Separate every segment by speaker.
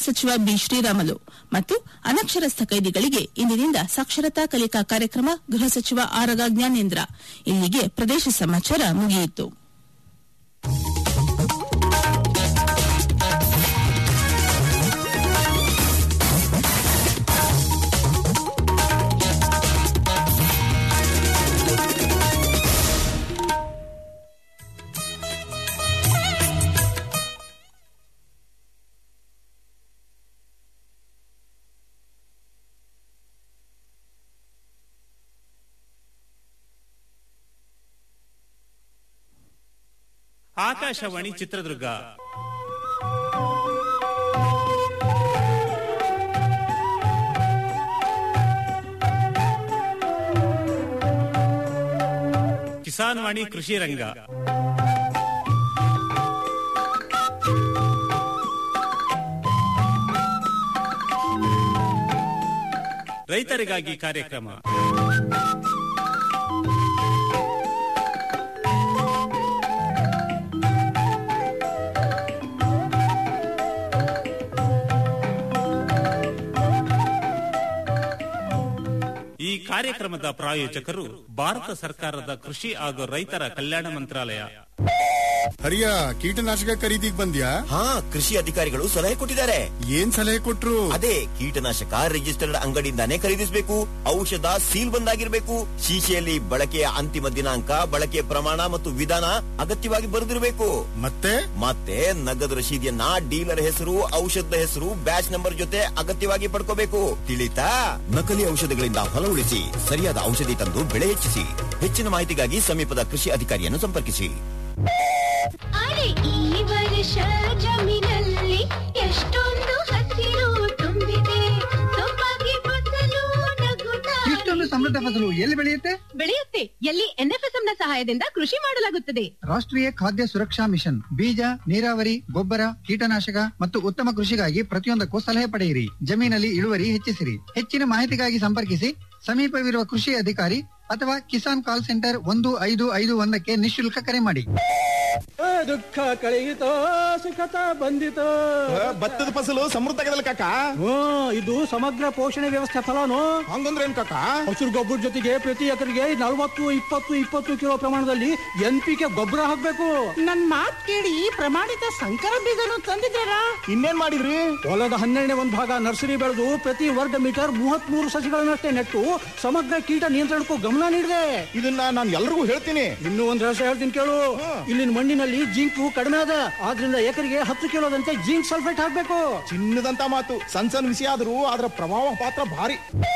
Speaker 1: ಸಚಿವ ಬಿ ಶ್ರೀರಾಮುಲು ಮತ್ತು ಅನಕ್ಷರಸ್ಥ ಕೈದಿಗಳಿಗೆ ಇಂದಿನಿಂದ ಸಾಕ್ಷರತಾ ಕಲಿಕಾ ಕಾರ್ಯಕ್ರಮ ಗೃಹ ಸಚಿವ ಆರಗ ಜ್ಞಾನೇಂದ್ರ ಇಲ್ಲಿಗೆ ಪ್ರದೇಶ ಸಮಾಚಾರ ಮುಗಿಯಿತು
Speaker 2: ಆಕಾಶವಾಣಿ ಚಿತ್ರದುರ್ಗ ಕಿಸಾನ್ ವಾಣಿ ಕೃಷಿ ರಂಗ ರೈತರಿಗಾಗಿ ಕಾರ್ಯಕ್ರಮ ಈ ಕಾರ್ಯಕ್ರಮದ ಪ್ರಾಯೋಜಕರು ಭಾರತ ಸರ್ಕಾರದ ಕೃಷಿ ಹಾಗೂ ರೈತರ ಕಲ್ಯಾಣ ಮಂತ್ರಾಲಯ
Speaker 3: ಹರಿಯ ಕೀಟನಾಶಕ ಖರೀದಿಗ್ ಬಂದ್ಯಾ
Speaker 4: ಹಾ ಕೃಷಿ ಅಧಿಕಾರಿಗಳು ಸಲಹೆ ಕೊಟ್ಟಿದ್ದಾರೆ
Speaker 3: ಏನ್ ಸಲಹೆ ಕೊಟ್ರು
Speaker 4: ಅದೇ ಕೀಟನಾಶಕ ರಿಜಿಸ್ಟರ್ಡ್ ಅಂಗಡಿಯಿಂದಾನೇ ಖರೀದಿಸಬೇಕು ಔಷಧ ಸೀಲ್ ಬಂದಾಗಿರ್ಬೇಕು ಶೀಶೆಯಲ್ಲಿ ಬಳಕೆಯ ಅಂತಿಮ ದಿನಾಂಕ ಬಳಕೆಯ ಪ್ರಮಾಣ ಮತ್ತು ವಿಧಾನ ಅಗತ್ಯವಾಗಿ ಬರೆದಿರಬೇಕು
Speaker 3: ಮತ್ತೆ
Speaker 4: ಮತ್ತೆ ನಗದು ರಶೀದಿಯನ್ನ ಡೀಲರ್ ಹೆಸರು ಔಷಧದ ಹೆಸರು ಬ್ಯಾಚ್ ನಂಬರ್ ಜೊತೆ ಅಗತ್ಯವಾಗಿ ಪಡ್ಕೋಬೇಕು ತಿಳಿತಾ ನಕಲಿ ಔಷಧಗಳಿಂದ ಹೊಲ ಉಳಿಸಿ ಸರಿಯಾದ ಔಷಧಿ ತಂದು ಬೆಳೆ ಹೆಚ್ಚಿಸಿ ಹೆಚ್ಚಿನ ಮಾಹಿತಿಗಾಗಿ ಸಮೀಪದ ಕೃಷಿ ಅಧಿಕಾರಿಯನ್ನು ಸಂಪರ್ಕಿಸಿ
Speaker 5: ಅರೆ ಈ ವರ್ಷ ಜಮೀನಲ್ಲಿ ಎಷ್ಟೊಂದು ಹಸಿರು ತುಂಬಿದೆ ಸೊಬಗೆ ಫಸಲು ನಗುತ್ತಾ
Speaker 6: ಇಷ್ಟೊಂದು ಸಮೃದ್ಧ ಫಸಲು ಎಲ್ಲಿ ಬೆಳೆಯುತ್ತೆ
Speaker 7: ಬೆಳೆಯುತ್ತೆ ಎಲ್ಲಿ ಎನ್ಎಫ್ಎಸ್ಎಂ ನ ಸಹಾಯದಿಂದ ಕೃಷಿ ಮಾಡಲಾಗುತ್ತದೆ
Speaker 6: ರಾಷ್ಟ್ರೀಯ ಖಾದ್ಯ ಸುರಕ್ಷಾ ಮಿಷನ್ ಬೀಜ ನೀರಾವರಿ ಗೊಬ್ಬರ ಕೀಟನಾಶಕ ಮತ್ತು ಉತ್ತಮ ಕೃಷಿಗಾಗಿ ಪ್ರತಿಯೊಂದಕ್ಕೂ ಸಲಹೆ ಪಡೆಯಿರಿ ಜಮೀನಲ್ಲಿ ಇಳುವರಿ ಹೆಚ್ಚಿಸಿರಿ ಹೆಚ್ಚಿನ ಮಾಹಿತಿಗಾಗಿ ಸಂಪರ್ಕಿಸಿ ಸಮೀಪವಿರುವ ಕೃಷಿ ಅಧಿಕಾರಿ ಅಥವಾ ಕಿಸಾನ್ ಕಾಲ್ ಸೆಂಟರ್ ಒಂದು ಐದು ಐದು ಒಂದಕ್ಕೆ ನಿಶುಲ್ಕ ಕರೆ ಮಾಡಿ
Speaker 8: ದುಃಖ ಕಳೆಯಿತೋ ಸುಖತ ಬಂದಿತೋ
Speaker 3: ಭತ್ತದ ಫಸಲು ಸಮೃದ್ಧ ಆಗದಲ್ಲ ಕಾಕ
Speaker 8: ಹ್ಮ್ ಇದು ಸಮಗ್ರ ಪೋಷಣೆ ವ್ಯವಸ್ಥೆ ಫಲನು
Speaker 3: ಹಂಗಂದ್ರೆ ಏನ್ ಕಾಕ
Speaker 8: ಹಸಿರು ಗೊಬ್ಬರ ಜೊತೆಗೆ ಪ್ರತಿ ಎಕರೆಗೆ ನಲವತ್ತು ಇಪ್ಪತ್ತು ಇಪ್ಪತ್ತು ಕಿಲೋ ಪ್ರಮಾಣದಲ್ಲಿ ಎನ್ ಪಿ ಕೆ ಗೊಬ್ಬರ ಹಾಕ್ಬೇಕು
Speaker 9: ನನ್ ಮಾತ್ ಕೇಳಿ ಪ್ರಮಾಣಿತ ಸಂಕರ ಬೀಜನು ತಂದಿದ್ದಾರಾ
Speaker 3: ಇನ್ನೇನ್ ಮಾಡಿದ್ರಿ
Speaker 8: ಹೊಲದ ಹನ್ನೆರಡನೇ ಒಂದು ಭಾಗ ನರ್ಸರಿ ಬೆಳೆದು ಪ್ರತಿ ವರ್ಗ ಮೀಟರ್ ಮೂವತ್ತ್ ಮೂರು ಸಸಿಗಳನ್ನಷ್ಟೇ ನೆಟ್ಟು ಸಮಗ್ರ ಕೀಟ ನಿಯಂತ್ರಣಕ್ಕೂ ಗಮನ ನೀಡಿದೆ
Speaker 3: ಇದನ್ನ ನಾನು ಎಲ್ರಿಗೂ ಹೇಳ್ತೀನಿ
Speaker 8: ಇನ್ನೂ ಒಂದ್ ರಹಸ್ಯ ಹೇಳ್ತೀನಿ ಕೇಳು ಇಲ್ಲಿನ ಮಣ್ಣಿನಲ್ಲಿ ಜಿಂಕು ಕಡಿಮೆ ಅದ ಆದ್ರಿಂದ ಎಕರೆಗೆ ಹತ್ತು ಕಿಲೋದಂತೆ ಜಿಂಕ್ ಸಲ್ಫೇಟ್ ಹಾಕ್ಬೇಕು
Speaker 3: ಚಿನ್ನದಂತ ಮಾತು ಸಣ್ಣ ಸಣ್ಣ ವಿಷಯ ಆದ್ರೂ ಅದರ ಪ್ರಭಾವ ಪಾತ್ರ ಭಾರಿ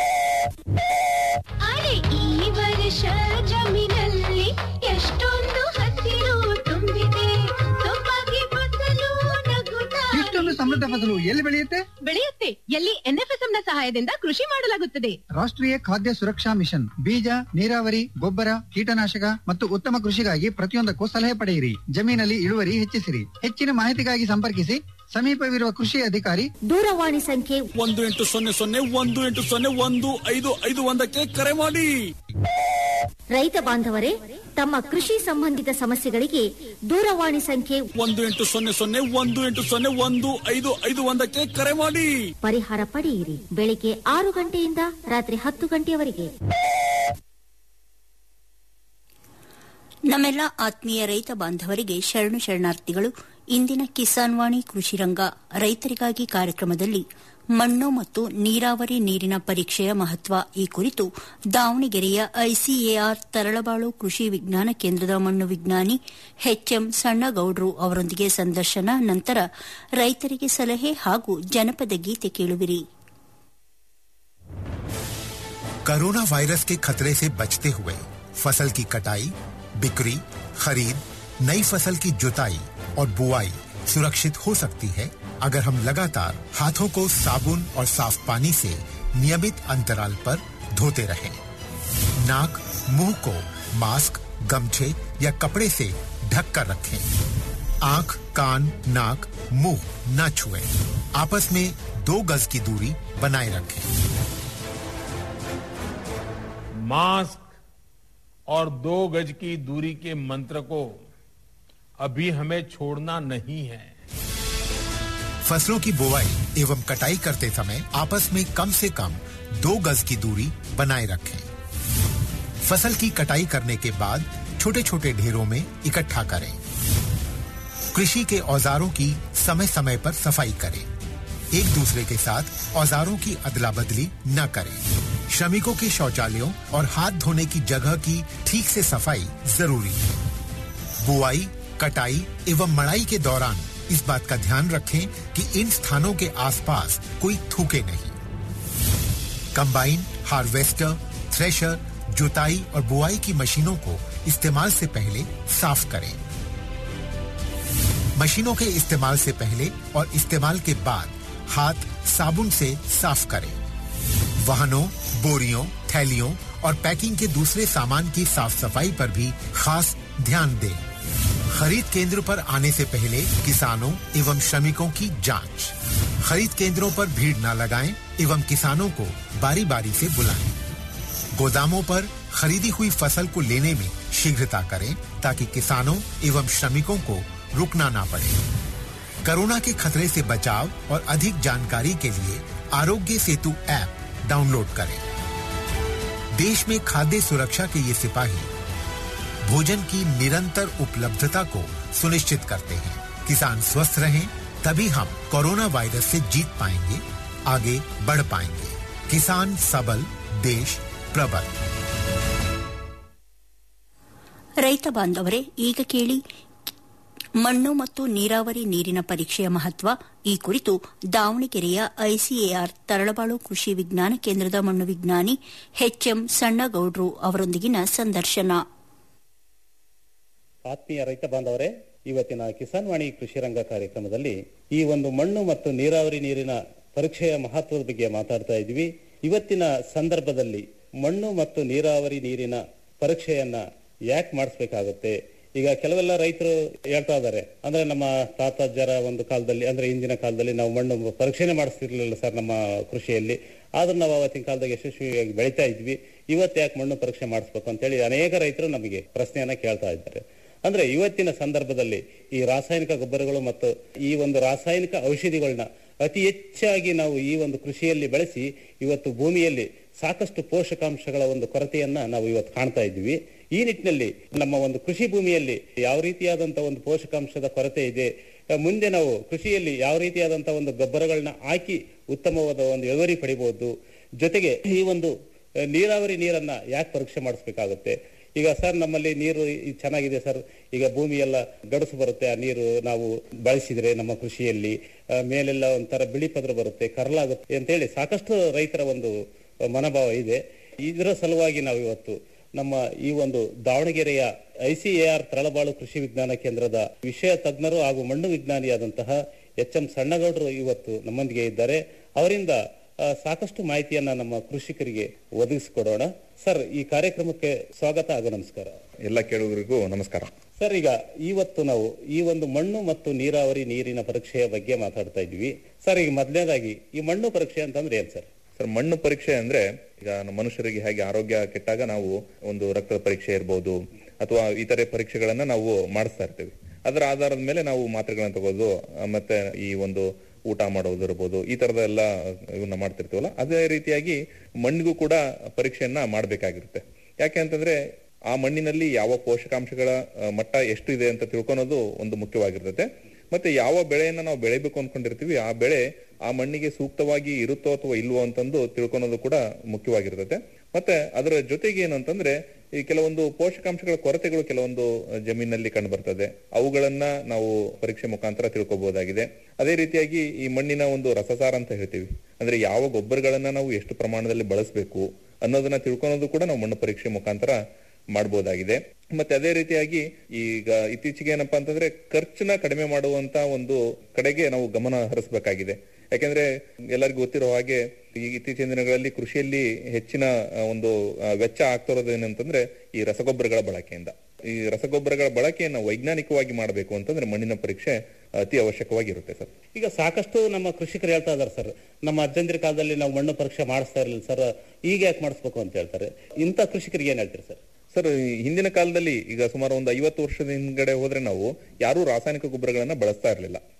Speaker 5: ಅರೆ ಈ ವರ್ಷ ಜಮೀನಲ್ಲಿ ಎಷ್ಟೊಂದು ಹಸಿರು ತುಂಬಿದೆ ಸೊಬಗೆ ಫಸಲು ನಗುತ್ತಾ
Speaker 6: ಇಷ್ಟೊಂದು ಸಮೃದ್ಧ ಫಸಲು ಎಲ್ಲಿ ಬೆಳೆಯುತ್ತೆ
Speaker 7: ಬೆಳೆಯುತ್ತೆ ಎಲ್ಲಿ ಎನ್ಎಫ್ಎಸ್ಎಂ ನ ಸಹಾಯದಿಂದ ಕೃಷಿ ಮಾಡಲಾಗುತ್ತದೆ
Speaker 6: ರಾಷ್ಟ್ರೀಯ ಖಾದ್ಯ ಸುರಕ್ಷಾ ಮಿಷನ್ ಬೀಜ ನೀರಾವರಿ ಗೊಬ್ಬರ ಕೀಟನಾಶಕ ಮತ್ತು ಉತ್ತಮ ಕೃಷಿಗಾಗಿ ಪ್ರತಿಯೊಂದಕ್ಕೂ ಸಲಹೆ ಪಡೆಯಿರಿ ಜಮೀನಲ್ಲಿ ಇಳುವರಿ ಹೆಚ್ಚಿಸಿರಿ ಹೆಚ್ಚಿನ ಮಾಹಿತಿಗಾಗಿ ಸಂಪರ್ಕಿಸಿ ಸಮೀಪವಿರುವ ಕೃಷಿ ಅಧಿಕಾರಿ
Speaker 10: ದೂರವಾಣಿ ಸಂಖ್ಯೆ
Speaker 11: ಒಂದು ಎಂಟು ಸೊನ್ನೆ ಸೊನ್ನೆ ಒಂದು ಎಂಟು ಸೊನ್ನೆ ಒಂದು ಐದು ಐದು ಒಂದಕ್ಕೆ ಕರೆ ಮಾಡಿ
Speaker 10: ರೈತ ಬಾಂಧವರೇ ತಮ್ಮ ಕೃಷಿ ಸಂಬಂಧಿತ ಸಮಸ್ಯೆಗಳಿಗೆ ದೂರವಾಣಿ ಸಂಖ್ಯೆ
Speaker 11: ಒಂದು ಎಂಟು ಸೊನ್ನೆ ಸೊನ್ನೆ ಒಂದು ಎಂಟು ಸೊನ್ನೆ ಒಂದು ಐದು ಐದು ಒಂದಕ್ಕೆ ಕರೆ ಮಾಡಿ
Speaker 10: ಪರಿಹಾರ ಪಡೆಯಿರಿ ಬೆಳಿಗ್ಗೆ ಆರು ಗಂಟೆಯಿಂದ ರಾತ್ರಿ ಹತ್ತು ಗಂಟೆಯವರೆಗೆ
Speaker 12: ನಮ್ಮೆಲ್ಲ ಆತ್ಮೀಯ ರೈತ ಬಾಂಧವರಿಗೆ ಶರಣು ಶರಣಾರ್ಥಿಗಳು ಇಂದಿನ ಕಿಸಾನ್ ವಾಣಿ ಕೃಷಿ ರಂಗ ರೈತರಿಗಾಗಿ ಕಾರ್ಯಕ್ರಮದಲ್ಲಿ ಮಣ್ಣು ಮತ್ತು ನೀರಾವರಿ ನೀರಿನ ಪರೀಕ್ಷೆಯ ಮಹತ್ವ ಈ ಕುರಿತು ದಾವಣಗೆರೆಯ ಐಸಿಎಆರ್ ತರಳಬಾಳು ಕೃಷಿ ವಿಜ್ಞಾನ ಕೇಂದ್ರದ ಮಣ್ಣು ವಿಜ್ಞಾನಿ ಎಚ್ಎಂ ಸಣ್ಣಗೌಡ್ರು ಅವರೊಂದಿಗೆ ಸಂದರ್ಶನ ನಂತರ ರೈತರಿಗೆ ಸಲಹೆ ಹಾಗೂ ಜನಪದ ಗೀತೆ ಕೇಳುವಿರಿ
Speaker 13: कोरोना वायरस के खतरे से बचते हुए फसल की कटाई बिक्री खरीद नई फसल की जुताई और बुआई सुरक्षित हो सकती है अगर हम लगातार हाथों को साबुन और साफ पानी से नियमित अंतराल पर धोते रहें। नाक मुंह को मास्क गमछे या कपड़े से ढक कर रखें आंख कान नाक मुंह न छुएं। आपस में दो गज की दूरी बनाए रखें
Speaker 14: मास्क और दो गज की दूरी के मंत्र को अभी हमें छोड़ना नहीं है
Speaker 13: फसलों की बुवाई एवं कटाई करते समय आपस में कम से कम दो गज की दूरी बनाए रखें फसल की कटाई करने के बाद छोटे छोटे ढेरों में इकट्ठा करें कृषि के औजारों की समय समय पर सफाई करें एक दूसरे के साथ औजारों की अदला बदली न करें श्रमिकों के शौचालयों और हाथ धोने की जगह की ठीक से सफाई जरूरी है बुआई कटाई एवं मड़ाई के दौरान इस बात का ध्यान रखें कि इन स्थानों के आसपास कोई थूके नहीं कंबाइन हार्वेस्टर थ्रेशर जुताई और बुआई की मशीनों को इस्तेमाल से पहले साफ करें मशीनों के इस्तेमाल से पहले और इस्तेमाल के बाद हाथ साबुन से साफ करें वाहनों बोरियों थैलियों और पैकिंग के दूसरे सामान की साफ सफाई पर भी खास ध्यान दें खरीद केंद्र पर आने से पहले किसानों एवं श्रमिकों की जांच खरीद केंद्रों पर भीड़ न लगाएं एवं किसानों को बारी बारी से बुलाएं गोदामों पर खरीदी हुई फसल को लेने में शीघ्रता करें ताकि किसानों एवं श्रमिकों को रुकना ना पड़े कोरोना के खतरे से बचाव और अधिक जानकारी के लिए आरोग्य सेतु ऐप डाउनलोड करें देश में खाद्य सुरक्षा के ये सिपाही भोजन की निरंतर उपलब्धता को सुनिश्चित करते हैं किसान स्वस्थ रहें तभी हम कोरोना वायरस से जीत पाएंगे आगे बढ़ पाएंगे किसान सबल देश प्रबल
Speaker 12: ರೈತ ಬಾಂಧವರೇ ಈಗ ಕೇಳಿ ಮಣ್ಣು ಮತ್ತು ನೀರಾವರಿ ನೀರಿನ ಪರೀಕ್ಷೆಯ ಮಹತ್ವ ಈ ಕುರಿತು ದಾವಣಗೆರೆಯ ಐಸಿಎಆರ್ ತರಳಬಾಳು ಕೃಷಿ ವಿಜ್ಞಾನ ಕೇಂದ್ರದ ಮಣ್ಣು ವಿಜ್ಞಾನಿ ಎಚ್ಎಂ ಸಣ್ಣಗೌಡ್ರು ಅವರೊಂದಿಗಿನ ಸಂದರ್ಶನ
Speaker 15: ಆತ್ಮೀಯ ರೈತ ಬಾಂಧವರೇ ಇವತ್ತಿನ ಕಿಸಾನ್ ವಾಣಿ ಕೃಷಿ ರಂಗ ಕಾರ್ಯಕ್ರಮದಲ್ಲಿ ಈ ಒಂದು ಮಣ್ಣು ಮತ್ತು ನೀರಾವರಿ ನೀರಿನ ಪರೀಕ್ಷೆಯ ಮಹತ್ವದ ಬಗ್ಗೆ ಮಾತಾಡ್ತಾ ಇದ್ವಿ ಇವತ್ತಿನ ಸಂದರ್ಭದಲ್ಲಿ ಮಣ್ಣು ಮತ್ತು ನೀರಾವರಿ ನೀರಿನ ಪರೀಕ್ಷೆಯನ್ನ ಯಾಕೆ ಮಾಡಿಸ್ಬೇಕಾಗುತ್ತೆ ಈಗ ಕೆಲವೆಲ್ಲ ರೈತರು ಹೇಳ್ತಾ ಇದ್ದಾರೆ ಅಂದ್ರೆ ನಮ್ಮ ತಾತಾಜ್ಜರ ಒಂದು ಕಾಲದಲ್ಲಿ ಅಂದ್ರೆ ಇಂದಿನ ಕಾಲದಲ್ಲಿ ನಾವು ಮಣ್ಣು ಪರೀಕ್ಷೆನೆ ಮಾಡಿಸ್ತಿರ್ಲಿಲ್ಲ ಸರ್ ನಮ್ಮ ಕೃಷಿಯಲ್ಲಿ ಆದ್ರೂ ನಾವು ಅವತ್ತಿನ ಕಾಲದಾಗ ಯಶಸ್ವಿಯಾಗಿ ಬೆಳಿತಾ ಇದ್ವಿ ಇವತ್ತು ಯಾಕೆ ಮಣ್ಣು ಪರೀಕ್ಷೆ ಮಾಡಿಸ್ಬೇಕು ಅಂತೇಳಿ ಅನೇಕ ರೈತರು ನಮಗೆ ಪ್ರಶ್ನೆಯನ್ನ ಕೇಳ್ತಾ ಇದ್ದಾರೆ ಅಂದ್ರೆ ಇವತ್ತಿನ ಸಂದರ್ಭದಲ್ಲಿ ಈ ರಾಸಾಯನಿಕ ಗೊಬ್ಬರಗಳು ಮತ್ತು ಈ ಒಂದು ರಾಸಾಯನಿಕ ಔಷಧಿಗಳನ್ನ ಅತಿ ಹೆಚ್ಚಾಗಿ ನಾವು ಈ ಒಂದು ಕೃಷಿಯಲ್ಲಿ ಬೆಳೆಸಿ ಇವತ್ತು ಭೂಮಿಯಲ್ಲಿ ಸಾಕಷ್ಟು ಪೋಷಕಾಂಶಗಳ ಒಂದು ಕೊರತೆಯನ್ನ ನಾವು ಇವತ್ತು ಕಾಣ್ತಾ ಇದ್ವಿ ಈ ನಿಟ್ಟಿನಲ್ಲಿ ನಮ್ಮ ಒಂದು ಕೃಷಿ ಭೂಮಿಯಲ್ಲಿ ಯಾವ ರೀತಿಯಾದಂತಹ ಒಂದು ಪೋಷಕಾಂಶದ ಕೊರತೆ ಇದೆ ಅಹ್ ಮುಂದೆ ನಾವು ಕೃಷಿಯಲ್ಲಿ ಯಾವ ರೀತಿಯಾದಂತಹ ಒಂದು ಗೊಬ್ಬರಗಳನ್ನ ಹಾಕಿ ಉತ್ತಮವಾದ ಒಂದು ಇಳುವರಿ ಪಡಿಬಹುದು ಜೊತೆಗೆ ಈ ಒಂದು ಅಹ್, ನೀರಾವರಿ ನೀರನ್ನ ಯಾಕೆ ಪರೀಕ್ಷೆ ಮಾಡಿಸ್ಬೇಕಾಗುತ್ತೆ ಈಗ ಸರ್ ನಮ್ಮಲ್ಲಿ ನೀರು ಈ- ಚೆನ್ನಾಗಿದೆ ಸರ್ ಈಗ ಭೂಮಿ ಎಲ್ಲ ಗಡಸು ಬರುತ್ತೆ ಆ ನೀರು ನಾವು ಬಳಸಿದ್ರೆ ನಮ್ಮ ಕೃಷಿಯಲ್ಲಿ ಆ, ಮೇಲೆಲ್ಲ ಒಂಥರ ಬಿಳಿ ಪದ್ರ ಬರುತ್ತೆ ಕರಲಾಗುತ್ತೆ ಅಂತೇಳಿ ಸಾಕಷ್ಟು ರೈತರ ಒಂದು ಆ, ಮನೋಭಾವ ಇದೆ ಇದರ ಸಲುವಾಗಿ ನಾವು ಇವತ್ತು ನಮ್ಮ ಈ ಒಂದು ದಾವಣಗೆರೆಯ ಐಸಿಎಆರ್ ತರಳಬಾಳು ಕೃಷಿ ವಿಜ್ಞಾನ ಕೇಂದ್ರದ ವಿಷಯ ತಜ್ಞರು ಹಾಗೂ ಮಣ್ಣು ವಿಜ್ಞಾನಿಯಾದಂತಹ ಎಚ್ ಎಂ ಸಣ್ಣಗೌಡರು ಇವತ್ತು ನಮ್ಮೊಂದಿಗೆ ಇದ್ದಾರೆ ಅವರಿಂದ ಆ, ಸಾಕಷ್ಟು ಮಾಹಿತಿಯನ್ನ ನಮ್ಮ ಕೃಷಿಕರಿಗೆ ಒದಗಿಸಿಕೊಡೋಣ ಸರ್ ಈ ಕಾರ್ಯಕ್ರಮಕ್ಕೆ ಸ್ವಾಗತ ಹಾಗೂ ನಮಸ್ಕಾರ
Speaker 16: ಎಲ್ಲ ಕೇಳುಗರಿಗೂ ನಮಸ್ಕಾರ
Speaker 15: ಸರ್ ಈಗ ಇವತ್ತು ನಾವು ಈ ಒಂದು ಮಣ್ಣು ಮತ್ತು ನೀರಾವರಿ ನೀರಿನ ಪರೀಕ್ಷೆಯ ಬಗ್ಗೆ ಮಾತಾಡ್ತಾ ಇದ್ವಿ ಸರ್ ಈಗ ಮೊದಲನೇದಾಗಿ ಈ ಮಣ್ಣು ಪರೀಕ್ಷೆ ಅಂತಂದ್ರೆ ಏನ್ ಸರ್
Speaker 16: ಸರ್ ಮಣ್ಣು ಪರೀಕ್ಷೆ ಅಂದ್ರೆ ಈಗ ನಮ್ಮ ಮನುಷ್ಯರಿಗೆ ಹೇಗೆ ಆರೋಗ್ಯ ಕೆಟ್ಟಾಗ ನಾವು ಒಂದು ರಕ್ತದ ಪರೀಕ್ಷೆ ಇರ್ಬೋದು ಅಥವಾ ಇತರೆ ಪರೀಕ್ಷೆಗಳನ್ನ ನಾವು ಮಾಡಿಸ್ತಾ ಇರ್ತೀವಿ ಅದರ ಆಧಾರದ ಮೇಲೆ ನಾವು ಮಾತ್ರೆಗಳನ್ನ ತಗೋದು ಆ, ಮತ್ತೆ ಈ ಒಂದು ಊಟ ಮಾಡೋದು ಇರ್ಬೋದು ಈ ತರದ ಎಲ್ಲ ಇವನ್ನ ಮಾಡ್ತಿರ್ತೀವಲ್ಲ ಅದೇ ರೀತಿಯಾಗಿ ಮಣ್ಣಿಗೂ ಕೂಡ ಪರೀಕ್ಷೆಯನ್ನ ಮಾಡ್ಬೇಕಾಗಿರುತ್ತೆ ಯಾಕೆ ಅಂತಂದ್ರೆ ಆ ಮಣ್ಣಿನಲ್ಲಿ ಯಾವ ಪೋಷಕಾಂಶಗಳ ಆ, ಮಟ್ಟ ಎಷ್ಟು ಇದೆ ಅಂತ ತಿಳ್ಕೊಳೋದು ಒಂದು ಮುಖ್ಯವಾಗಿರ್ತದೆ ಮತ್ತೆ ಯಾವ ಬೆಳೆಯನ್ನ ನಾವು ಬೆಳಿಬೇಕು ಅನ್ಕೊಂಡಿರ್ತೀವಿ ಆ ಬೆಳೆ ಆ ಮಣ್ಣಿಗೆ ಸೂಕ್ತವಾಗಿ ಇರುತ್ತೋ ಅಥವಾ ಇಲ್ವೋ ಅಂತಂದು ತಿಳ್ಕೊಳೋದು ಕೂಡ ಮುಖ್ಯವಾಗಿರ್ತದೆ ಮತ್ತೆ ಅದರ ಜೊತೆಗೆ ಏನು ಅಂತಂದ್ರೆ ಈ ಕೆಲವೊಂದು ಪೋಷಕಾಂಶಗಳ ಕೊರತೆಗಳು ಕೆಲವೊಂದು ಜಮೀನಲ್ಲಿ ಕಂಡು ಬರ್ತದೆ ಅವುಗಳನ್ನ ನಾವು ಪರೀಕ್ಷೆ ಮುಖಾಂತರ ತಿಳ್ಕೊಬಹುದಾಗಿದೆ ಅದೇ ರೀತಿಯಾಗಿ ಈ ಮಣ್ಣಿನ ಒಂದು ರಸಸಾರ ಅಂತ ಹೇಳ್ತೀವಿ ಅಂದ್ರೆ ಯಾವ ಗೊಬ್ಬರಗಳನ್ನ ನಾವು ಎಷ್ಟು ಪ್ರಮಾಣದಲ್ಲಿ ಬಳಸಬೇಕು ಅನ್ನೋದನ್ನ ತಿಳ್ಕೊಳೋದು ಕೂಡ ನಾವು ಮಣ್ಣು ಪರೀಕ್ಷೆ ಮುಖಾಂತರ ಮಾಡಬಹುದಾಗಿದೆ ಮತ್ತೆ ಅದೇ ರೀತಿಯಾಗಿ ಈಗ ಇತ್ತೀಚೆಗೆ ಏನಪ್ಪಾ ಅಂತಂದ್ರೆ ಖರ್ಚನ್ನ ಕಡಿಮೆ ಮಾಡುವಂತ ಒಂದು ಕಡೆಗೆ ನಾವು ಗಮನ ಹರಿಸಬೇಕಾಗಿದೆ ಯಾಕೆಂದ್ರೆ ಎಲ್ಲರಿಗೂ ಗೊತ್ತಿರೋ ಹಾಗೆ ಈ ಇತ್ತೀಚಿನ ದಿನಗಳಲ್ಲಿ ಕೃಷಿಯಲ್ಲಿ ಹೆಚ್ಚಿನ ಆ, ಒಂದು ಆ, ವೆಚ್ಚ ಆಗ್ತಿರೋದು ಏನಂತಂದ್ರೆ ಈ ರಸಗೊಬ್ಬರಗಳ ಬಳಕೆಯಿಂದ ಈ ರಸಗೊಬ್ಬರಗಳ ಬಳಕೆಯನ್ನು ವೈಜ್ಞಾನಿಕವಾಗಿ ಮಾಡಬೇಕು ಅಂತಂದ್ರೆ ಮಣ್ಣಿನ ಪರೀಕ್ಷೆ ಅತಿ ಅವಶ್ಯಕವಾಗಿರುತ್ತೆ ಸರ್
Speaker 15: ಈಗ ಸಾಕಷ್ಟು ನಮ್ಮ ಕೃಷಿಕರು ಹೇಳ್ತಾ ಇದಾರೆ ಸರ್ ನಮ್ಮ ಅಜ್ಜಂದಿರ ಕಾಲದಲ್ಲಿ ನಾವು ಮಣ್ಣು ಪರೀಕ್ಷೆ ಮಾಡಿಸ್ತಾ ಇರಲಿಲ್ಲ ಸರ್ ಈಗ ಯಾಕೆ ಮಾಡಿಸ್ಬೇಕು ಅಂತ ಹೇಳ್ತಾರೆ ಇಂಥ ಕೃಷಿಕರಿಗೆ ಏನ್ ಹೇಳ್ತೀರಿ ಸರ್
Speaker 16: ಸರ್ ಈ ಹಿಂದಿನ ಕಾಲದಲ್ಲಿ ಈಗ ಸುಮಾರು ಒಂದು ಐವತ್ತು ವರ್ಷದ ಹಿಂದ್ಗಡೆ ಹೋದ್ರೆ ನಾವು ಯಾರು ರಾಸಾಯನಿಕ ಗೊಬ್ಬರಗಳನ್ನ ಬಳಸ್ತಾ ಇರಲಿಲ್ಲ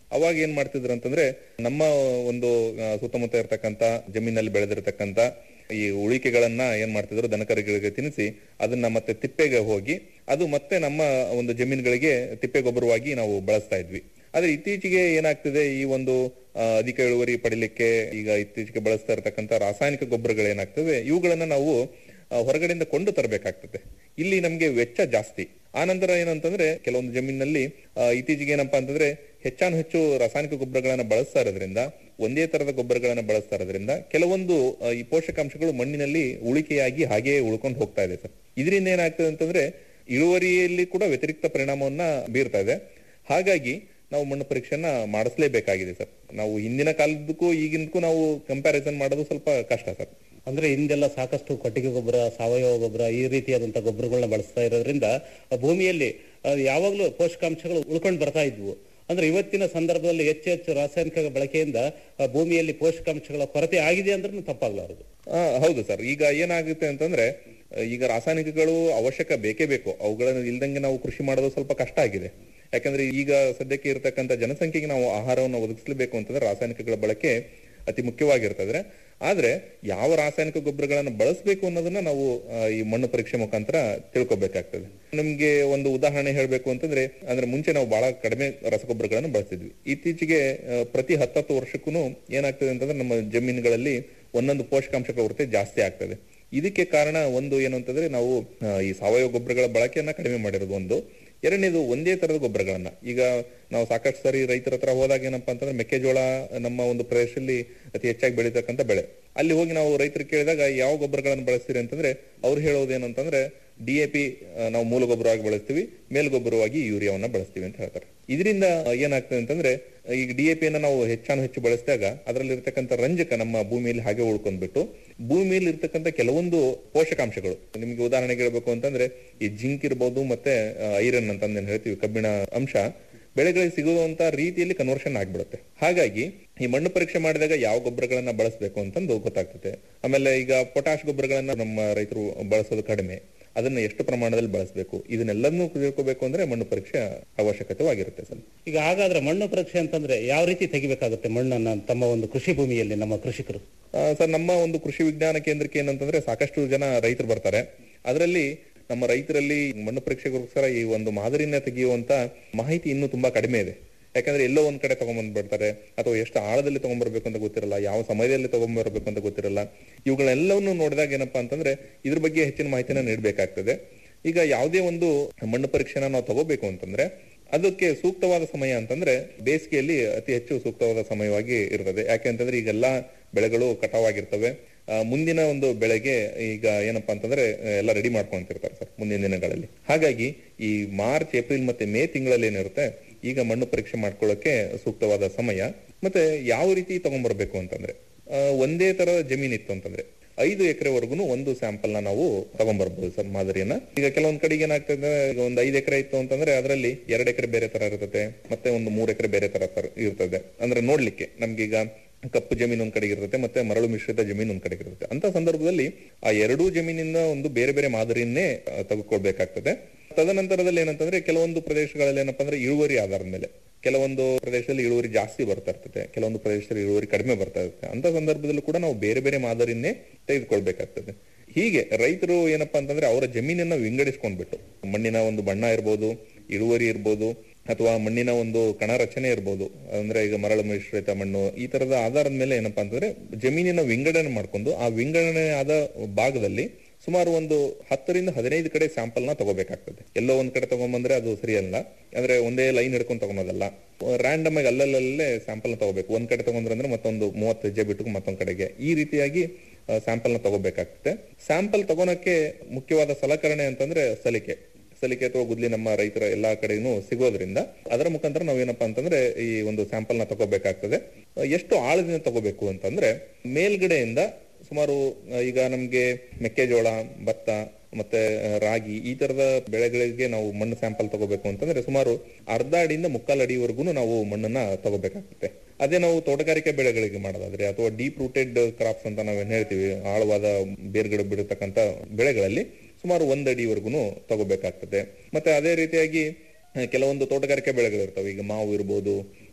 Speaker 16: ಅವಾಗ ಏನ್ ಮಾಡ್ತಿದ್ರು ಅಂತಂದ್ರೆ ನಮ್ಮ ಒಂದು ಆ, ಸುತ್ತಮುತ್ತ ಇರತಕ್ಕಂತ ಜಮೀನಲ್ಲಿ ಬೆಳೆದಿರತಕ್ಕಂತ ಈ ಉಳಿಕೆಗಳನ್ನ ಏನ್ ಮಾಡ್ತಿದ್ರು ದನಕರುಗಳಿಗೆ ತಿನ್ನಿಸಿ ಅದನ್ನ ಮತ್ತೆ ತಿಪ್ಪೆಗೆ ಹೋಗಿ ಅದು ಮತ್ತೆ ನಮ್ಮ ಒಂದು ಜಮೀನುಗಳಿಗೆ ತಿಪ್ಪೆ ಗೊಬ್ಬರವಾಗಿ ನಾವು ಬಳಸ್ತಾ ಇದ್ವಿ ಆದ್ರೆ ಇತ್ತೀಚೆಗೆ ಏನಾಗ್ತಿದೆ ಈ ಒಂದು ಆ, ಅಧಿಕ ಇಳುವರಿ ಪಡಿಲಿಕ್ಕೆ ಈಗ ಇತ್ತೀಚೆಗೆ ಬಳಸ್ತಾ ಇರತಕ್ಕಂತ ರಾಸಾಯನಿಕ ಗೊಬ್ಬರಗಳೇನಾಗ್ತವೆ ಇವುಗಳನ್ನ ನಾವು ಆ, ಹೊರಗಡೆಯಿಂದ ಕೊಂಡು ತರಬೇಕಾಗ್ತದೆ ಇಲ್ಲಿ ನಮ್ಗೆ ವೆಚ್ಚ ಜಾಸ್ತಿ ಆನಂತರ ಏನಂತಂದ್ರೆ ಕೆಲವೊಂದು ಜಮೀನಲ್ಲಿ ಆ, ಇತ್ತೀಚೆಗೆ ಏನಪ್ಪಾ ಅಂತಂದ್ರೆ ಹೆಚ್ಚಾನು ಹೆಚ್ಚು ರಾಸಾಯನಿಕ ಗೊಬ್ಬರಗಳನ್ನ ಬಳಸ್ತಾ ಇರೋದ್ರಿಂದ ಒಂದೇ ತರದ ಗೊಬ್ಬರಗಳನ್ನ ಬಳಸ್ತಾ ಇರೋದ್ರಿಂದ ಕೆಲವೊಂದು ಆ, ಈ ಪೋಷಕಾಂಶಗಳು ಮಣ್ಣಿನಲ್ಲಿ ಉಳಿಕೆಯಾಗಿ ಹಾಗೆಯೇ ಉಳ್ಕೊಂಡು ಹೋಗ್ತಾ ಇದೆ ಸರ್ ಇದರಿಂದ ಏನಾಗ್ತದೆ ಅಂತಂದ್ರೆ ಇಳುವರಿಯಲ್ಲಿ ಕೂಡ ವ್ಯತಿರಿಕ್ತ ಪರಿಣಾಮವನ್ನ ಬೀರ್ತಾ ಇದೆ ಹಾಗಾಗಿ ನಾವು ಮಣ್ಣು ಪರೀಕ್ಷೆಯನ್ನ ಮಾಡಿಸ್ಲೇಬೇಕಾಗಿದೆ ಸರ್ ನಾವು ಹಿಂದಿನ ಕಾಲದಕ್ಕೂ ಈಗಿನಕ್ಕೂ ನಾವು ಕಂಪ್ಯಾರಿಸನ್ ಮಾಡೋದು ಸ್ವಲ್ಪ ಕಷ್ಟ ಸರ್
Speaker 15: ಅಂದ್ರೆ ಹಿಂದೆಲ್ಲ ಸಾಕಷ್ಟು ಕೊಟ್ಟಿಗೆ ಗೊಬ್ಬರ ಸಾವಯವ ಗೊಬ್ಬರ ಈ ರೀತಿಯಾದಂತಹ ಗೊಬ್ಬರಗಳನ್ನ ಬಳಸ್ತಾ ಇರೋದ್ರಿಂದ ಆ ಭೂಮಿಯಲ್ಲಿ ಆ, ಯಾವಾಗ್ಲೂ ಪೋಷಕಾಂಶಗಳು ಉಳ್ಕೊಂಡು ಬರ್ತಾ ಇದ್ವು ಅಂದ್ರೆ ಇವತ್ತಿನ ಸಂದರ್ಭದಲ್ಲಿ ಹೆಚ್ಚು ಹೆಚ್ಚು ರಾಸಾಯನಿಕ ಬಳಕೆಯಿಂದ ಆ, ಭೂಮಿಯಲ್ಲಿ ಪೋಷಕಾಂಶಗಳ ಕೊರತೆ ಆಗಿದೆ ಅಂದ್ರೂ ತಪ್ಪಾಗ್ಲಾರದು
Speaker 16: ಆ, ಹೌದು ಸರ್ ಈಗ ಏನಾಗುತ್ತೆ ಅಂತಂದ್ರೆ ಆ, ಈಗ ರಾಸಾಯನಿಕಗಳು ಅವಶ್ಯಕ ಬೇಕೇ ಬೇಕು ಅವುಗಳನ್ನು ಇಲ್ದಂಗೆ ನಾವು ಕೃಷಿ ಮಾಡೋದು ಸ್ವಲ್ಪ ಕಷ್ಟ ಆಗಿದೆ ಯಾಕಂದ್ರೆ ಈಗ ಸದ್ಯಕ್ಕೆ ಇರತಕ್ಕಂತ ಜನಸಂಖ್ಯೆಗೆ ನಾವು ಆಹಾರವನ್ನು ಒದಗಿಸಲೇಬೇಕು ಅಂತಂದ್ರೆ ರಾಸಾಯನಿಕಗಳ ಬಳಕೆ ಅತಿ ಮುಖ್ಯವಾಗಿರ್ತದ್ರೆ ಆದ್ರೆ ಯಾವ ರಾಸಾಯನಿಕ ಗೊಬ್ಬರಗಳನ್ನು ಬಳಸಬೇಕು ಅನ್ನೋದನ್ನ ನಾವು ಆ, ಈ ಮಣ್ಣು ಪರೀಕ್ಷೆ ಮುಖಾಂತರ ತಿಳ್ಕೊಬೇಕಾಗ್ತದೆ ನಮ್ಗೆ ಒಂದು ಉದಾಹರಣೆ ಹೇಳ್ಬೇಕು ಅಂತಂದ್ರೆ ಅಂದ್ರೆ ಮುಂಚೆ ನಾವು ಬಹಳ ಕಡಿಮೆ ರಸಗೊಬ್ಬರಗಳನ್ನು ಬಳಸ್ತಿದ್ವಿ ಇತ್ತೀಚೆಗೆ ಆ, ಪ್ರತಿ ಹತ್ತತ್ತು ವರ್ಷಕ್ಕೂ ಏನಾಗ್ತದೆ ಅಂತಂದ್ರೆ ನಮ್ಮ ಜಮೀನುಗಳಲ್ಲಿ ಒಂದೊಂದು ಪೋಷಕಾಂಶಗಳ ಕೊರತೆ ಜಾಸ್ತಿ ಆಗ್ತದೆ ಇದಕ್ಕೆ ಕಾರಣ ಒಂದು ಏನು ಅಂತಂದ್ರೆ ನಾವು ಆ, ಈ ಸಾವಯವ ಗೊಬ್ಬರಗಳ ಬಳಕೆಯನ್ನ ಕಡಿಮೆ ಮಾಡಿರೋದು ಒಂದು ಎರಡನೇದು ಒಂದೇ ತರದ ಗೊಬ್ಬರಗಳನ್ನ ಈಗ ನಾವು ಸಾಕಷ್ಟು ಸರಿ ರೈತರ ಹತ್ರ ಹೋದಾಗ ಏನಪ್ಪಾ ಅಂತಂದ್ರೆ ಮೆಕ್ಕೆಜೋಳ ನಮ್ಮ ಒಂದು ಪ್ರದೇಶದಲ್ಲಿ ಅತಿ ಹೆಚ್ಚಾಗಿ ಬೆಳೀತಕ್ಕಂತ ಬೆಳೆ ಅಲ್ಲಿ ಹೋಗಿ ನಾವು ರೈತರು ಕೇಳಿದಾಗ ಯಾವ ಗೊಬ್ಬರಗಳನ್ನು ಬಳಸ್ತೀರಿ ಅಂತಂದ್ರೆ ಅವ್ರು ಹೇಳೋದು ಅಂತಂದ್ರೆ ಡಿ ಎ ಪಿ ನಾವು ಮೂಲ ಗೊಬ್ಬರವಾಗಿ ಬಳಸ್ತೀವಿ ಮೇಲ್ಗೊಬ್ಬರವಾಗಿ ಯೂರಿಯಾವನ್ನ ಬಳಸ್ತೀವಿ ಅಂತ ಹೇಳ್ತಾರೆ ಇದರಿಂದ ಏನಾಗ್ತದೆ ಅಂತಂದ್ರೆ ಈಗ ಡಿ ಎ ಪಿಯನ್ನ ನಾವು ಹೆಚ್ಚಾನು ಹೆಚ್ಚು ಬಳಸಿದಾಗ ಅದರಲ್ಲಿ ಇರ್ತಕ್ಕಂಥ ರಂಜಕ ನಮ್ಮ ಭೂಮಿಯಲ್ಲಿ ಹಾಗೆ ಉಳ್ಕೊಂಡ್ಬಿಟ್ಟು ಭೂಮಿಯಲ್ಲಿ ಇರ್ತಕ್ಕಂಥ ಕೆಲವೊಂದು ಪೋಷಕಾಂಶಗಳು ನಿಮ್ಗೆ ಉದಾಹರಣೆಗೆ ಹೇಳ್ಬೇಕು ಅಂತಂದ್ರೆ ಈ ಜಿಂಕ್ ಇರ್ಬೋದು ಮತ್ತೆ ಐರನ್ ಅಂತ ಏನ್ ಹೇಳ್ತೀವಿ ಕಬ್ಬಿಣ ಅಂಶ ಬೆಳೆಗಳಿಗೆ ಸಿಗುವಂತ ರೀತಿಯಲ್ಲಿ ಕನ್ವರ್ಷನ್ ಆಗ್ಬಿಡುತ್ತೆ ಹಾಗಾಗಿ ಈ ಮಣ್ಣು ಪರೀಕ್ಷೆ ಮಾಡಿದಾಗ ಯಾವ ಗೊಬ್ಬರಗಳನ್ನ ಬಳಸಬೇಕು ಅಂತಂದು ಗೊತ್ತಾಗ್ತದೆ ಆಮೇಲೆ ಈಗ ಪೊಟ್ಯಾಶ್ ಗೊಬ್ಬರಗಳನ್ನ ನಮ್ಮ ರೈತರು ಬಳಸೋದು ಕಡಿಮೆ ಅದನ್ನ ಎಷ್ಟು ಪ್ರಮಾಣದಲ್ಲಿ ಬಳಸಬೇಕು ಇದನ್ನೆಲ್ಲನೂ ತಿಳ್ಕೋಬೇಕು ಅಂದ್ರೆ ಮಣ್ಣು ಪರೀಕ್ಷೆ ಅವಶ್ಯಕತೆವಾಗಿರುತ್ತೆ ಸರ್
Speaker 15: ಈಗ ಹಾಗಾದ್ರೆ ಮಣ್ಣು ಪರೀಕ್ಷೆ ಅಂತಂದ್ರೆ ಯಾವ ರೀತಿ ತೆಗಿಬೇಕಾಗುತ್ತೆ ಮಣ್ಣನ್ನ ತಮ್ಮ ಒಂದು ಕೃಷಿ ಭೂಮಿಯಲ್ಲಿ ನಮ್ಮ ಕೃಷಿಕರು
Speaker 16: ಆ, ಸರ್ ನಮ್ಮ ಒಂದು ಕೃಷಿ ವಿಜ್ಞಾನ ಕೇಂದ್ರಕ್ಕೆ ಏನಂತಂದ್ರೆ ಸಾಕಷ್ಟು ಜನ ರೈತರು ಬರ್ತಾರೆ ಅದರಲ್ಲಿ ನಮ್ಮ ರೈತರಲ್ಲಿ ಮಣ್ಣು ಪರೀಕ್ಷೆಗೋಸ್ಕರ ಈ ಒಂದು ಮಾದರಿನ ತೆಗೆಯುವಂತ ಮಾಹಿತಿ ಇನ್ನೂ ತುಂಬಾ ಕಡಿಮೆ ಇದೆ ಯಾಕಂದ್ರೆ ಎಲ್ಲೋ ಒಂದ್ ಕಡೆ ತಗೊಂಡ್ಬಂದ್ಬಿಡ್ತಾರೆ ಅಥವಾ ಎಷ್ಟು ಆಳದಲ್ಲಿ ತಗೊಂಡ್ಬರ್ಬೇಕು ಅಂತ ಗೊತ್ತಿರಲ್ಲ ಯಾವ ಸಮಯದಲ್ಲಿ ತಗೊಂಡ್ಬರ್ಬೇಕು ಅಂತ ಗೊತ್ತಿರಲ್ಲ ಇವುಗಳೆಲ್ಲವನ್ನು ನೋಡಿದಾಗ ಏನಪ್ಪಾ ಅಂತಂದ್ರೆ ಇದ್ರ ಬಗ್ಗೆ ಹೆಚ್ಚಿನ ಮಾಹಿತಿನ ನೀಡಬೇಕಾಗ್ತದೆ ಈಗ ಯಾವುದೇ ಒಂದು ಮಣ್ಣು ಪರೀಕ್ಷೆನ ನಾವು ತಗೋಬೇಕು ಅಂತಂದ್ರೆ ಅದಕ್ಕೆ ಸೂಕ್ತವಾದ ಸಮಯ ಅಂತಂದ್ರೆ ಬೇಸಿಗೆಯಲ್ಲಿ ಅತಿ ಹೆಚ್ಚು ಸೂಕ್ತವಾದ ಸಮಯವಾಗಿ ಇರ್ತದೆ ಯಾಕೆ ಅಂತಂದ್ರೆ ಈಗೆಲ್ಲಾ ಬೆಳೆಗಳು ಕಟಾವಾಗಿರ್ತವೆ ಆ, ಮುಂದಿನ ಒಂದು ಬೆಳೆಗೆ ಈಗ ಏನಪ್ಪಾ ಅಂತಂದ್ರೆ ಆ, ಎಲ್ಲ ರೆಡಿ ಮಾಡ್ಕೊಂತಿರ್ತಾರೆ ಸರ್ ಮುಂದಿನ ದಿನಗಳಲ್ಲಿ ಹಾಗಾಗಿ ಈ ಮಾರ್ಚ್ ಏಪ್ರಿಲ್ ಮತ್ತೆ ಮೇ ತಿಂಗಳಲ್ಲಿ ಏನಿರುತ್ತೆ ಈಗ ಮಣ್ಣು ಪರೀಕ್ಷೆ ಮಾಡ್ಕೊಳ್ಳೋಕೆ ಸೂಕ್ತವಾದ ಸಮಯ ಮತ್ತೆ ಯಾವ ರೀತಿ ತಗೊಂಡ್ಬರ್ಬೇಕು ಅಂತಂದ್ರೆ ಆ, ಒಂದೇ ತರ ಜಮೀನಿತ್ತು ಅಂತಂದ್ರೆ ಐದು ಎಕರೆವರೆಗೂ ಒಂದು ಸ್ಯಾಂಪಲ್ ನ ನಾವು ತಗೊಂಡ್ಬರ್ಬೋದು ಸರ್ ಮಾದರಿಯನ್ನ ಈಗ ಕೆಲವೊಂದ್ ಕಡೆಗೆ ಏನಾಗ್ತದೆ ಈಗ ಒಂದು ಐದು ಎಕರೆ ಇತ್ತು ಅಂತಂದ್ರೆ ಅದರಲ್ಲಿ ಎರಡು ಎಕರೆ ಬೇರೆ ತರ ಇರ್ತದೆ ಮತ್ತೆ ಒಂದು ಮೂರ್ ಎಕರೆ ಬೇರೆ ತರ ತರ ಇರ್ತದೆ ಅಂದ್ರೆ ನೋಡ್ಲಿಕ್ಕೆ ನಮ್ಗೀಗ ಕಪ್ಪು ಜಮೀನು ಒಂದ್ ಕಡೆಗೆ ಇರುತ್ತೆ ಮತ್ತೆ ಮರಳು ಮಿಶ್ರಿತ ಜಮೀನು ಒಂದ್ ಕಡೆಗೆ ಇರುತ್ತೆ ಅಂತ ಸಂದರ್ಭದಲ್ಲಿ ಆ ಎರಡೂ ಜಮೀನಿನ ಒಂದು ಬೇರೆ ಬೇರೆ ಮಾದರಿಯನ್ನೇ ಆ, ತೆಗೆದುಕೊಳ್ಬೇಕಾಗ್ತದೆ ತದನಂತರದಲ್ಲಿ ಏನಂತಂದ್ರೆ ಕೆಲವೊಂದು ಪ್ರದೇಶಗಳಲ್ಲಿ ಏನಪ್ಪಾ ಅಂದ್ರೆ ಇಳುವರಿ ಆಧಾರದ ಮೇಲೆ ಕೆಲವೊಂದು ಪ್ರದೇಶದಲ್ಲಿ ಇಳುವರಿ ಜಾಸ್ತಿ ಬರ್ತಾ ಇರ್ತದೆ ಕೆಲವೊಂದು ಪ್ರದೇಶದಲ್ಲಿ ಇಳುವರಿ ಕಡಿಮೆ ಬರ್ತಾ ಇರುತ್ತೆ ಅಂತ ಸಂದರ್ಭದಲ್ಲೂ ಕೂಡ ನಾವು ಬೇರೆ ಬೇರೆ ಮಾದರಿಯನ್ನೇ ತೆಗೆದುಕೊಳ್ಬೇಕಾಗ್ತದೆ ಹೀಗೆ ರೈತರು ಏನಪ್ಪಾ ಅಂತಂದ್ರೆ ಅವರ ಜಮೀನನ್ನ ವಿಂಗಡಿಸ್ಕೊಂಡ್ಬಿಟ್ಟು ಮಣ್ಣಿನ ಒಂದು ಬಣ್ಣ ಇರ್ಬೋದು ಇಳುವರಿ ಇರ್ಬೋದು ಅಥವಾ ಮಣ್ಣಿನ ಒಂದು ಕಣ ರಚನೆ ಇರ್ಬೋದು ಅಂದ್ರೆ ಈಗ ಮರಳು ಮಿಶ್ರಿತ ಮಣ್ಣು ಈ ತರದ ಆಧಾರದ ಮೇಲೆ ಏನಪ್ಪಾ ಅಂತಂದ್ರೆ ಜಮೀನಿನ ವಿಂಗಡಣೆ ಮಾಡ್ಕೊಂಡು ಆ ವಿಂಗಡಣೆ ಆದ ಭಾಗದಲ್ಲಿ ಸುಮಾರು ಒಂದು ಹತ್ತರಿಂದ ಹದಿನೈದು ಕಡೆ ಸ್ಯಾಂಪಲ್ ನ ತಗೋಬೇಕಾಗ್ತದೆ ಎಲ್ಲೋ ಒಂದ್ ಕಡೆ ತಗೊಂಬಂದ್ರೆ ಅದು ಸರಿಯಲ್ಲ ಅಂದ್ರೆ ಒಂದೇ ಲೈನ್ ಹಿಡ್ಕೊಂಡು ತಗೊಂಬೋದಲ್ಲ ರ್ಯಾಂಡಮ್ ಆಗಿ ಅಲ್ಲಲ್ಲೇ ಸ್ಯಾಂಪಲ್ ನ ತಗೋಬೇಕು ಒಂದ್ ಕಡೆ ತಗೊಂಡ್ರೆ ಅಂದ್ರೆ ಮತ್ತೊಂದು ಮೂವತ್ತು ಹೆಜ್ಜೆ ಬಿಟ್ಟು ಮತ್ತೊಂದ್ ಕಡೆಗೆ ಈ ರೀತಿಯಾಗಿ ಸ್ಯಾಂಪಲ್ ನ ತಗೋಬೇಕಾಗ್ತದೆ ಸ್ಯಾಂಪಲ್ ತಗೋನಕ್ಕೆ ಮುಖ್ಯವಾದ ಸಲಕರಣೆ ಅಂತಂದ್ರೆ ಸಲಿಕೆ ಸಲಿಕೆ ಅಥವಾ ಗುದ್ಲಿ ನಮ್ಮ ರೈತರ ಎಲ್ಲಾ ಕಡೆನೂ ಸಿಗೋದ್ರಿಂದ ಅದರ ಮುಖಾಂತರ ನಾವೇನಪ್ಪಾ ಅಂತಂದ್ರೆ ಈ ಒಂದು ಸ್ಯಾಂಪಲ್ ನ ತಗೋಬೇಕಾಗ್ತದೆ ಎಷ್ಟು ಆಳದಿಂದ ತಗೋಬೇಕು ಅಂತಂದ್ರೆ ಮೇಲ್ಗಡೆಯಿಂದ ಸುಮಾರು ಆ, ಈಗ ನಮ್ಗೆ ಮೆಕ್ಕೆಜೋಳ ಭತ್ತ ಮತ್ತೆ ಆ, ರಾಗಿ ಈ ತರದ ಬೆಳೆಗಳಿಗೆ ನಾವು ಮಣ್ಣು ಸ್ಯಾಂಪಲ್ ತಗೋಬೇಕು ಅಂತಂದ್ರೆ ಸುಮಾರು ಅರ್ಧ ಅಡಿಯಿಂದ ಮುಕ್ಕಾಲು ಅಡಿವರೆಗೂ ನಾವು ಮಣ್ಣನ್ನ ತಗೋಬೇಕಾಗುತ್ತೆ ಅದೇ ನಾವು ತೋಟಗಾರಿಕೆ ಬೆಳೆಗಳಿಗೆ ಮಾಡೋದಾದ್ರೆ ಅಥವಾ ಡೀಪ್ ರೂಟೆಡ್ ಕ್ರಾಪ್ಸ್ ಅಂತ ನಾವೇನ್ ಹೇಳ್ತೀವಿ ಆಳವಾದ ಬೇರ್ಗಡೆ ಬಿಡತಕ್ಕಂತ ಬೆಳೆಗಳಲ್ಲಿ ಸುಮಾರು ಒಂದ್ ಅಡಿವರೆಗೂ ತಗೋಬೇಕಾಗ್ತದೆ ಮತ್ತೆ ಅದೇ ರೀತಿಯಾಗಿ ಆ, ಕೆಲವೊಂದು ತೋಟಗಾರಿಕೆ ಬೆಳೆಗಳಿರ್ತವೆ ಈಗ ಮಾವು ಇರ್ಬೋದು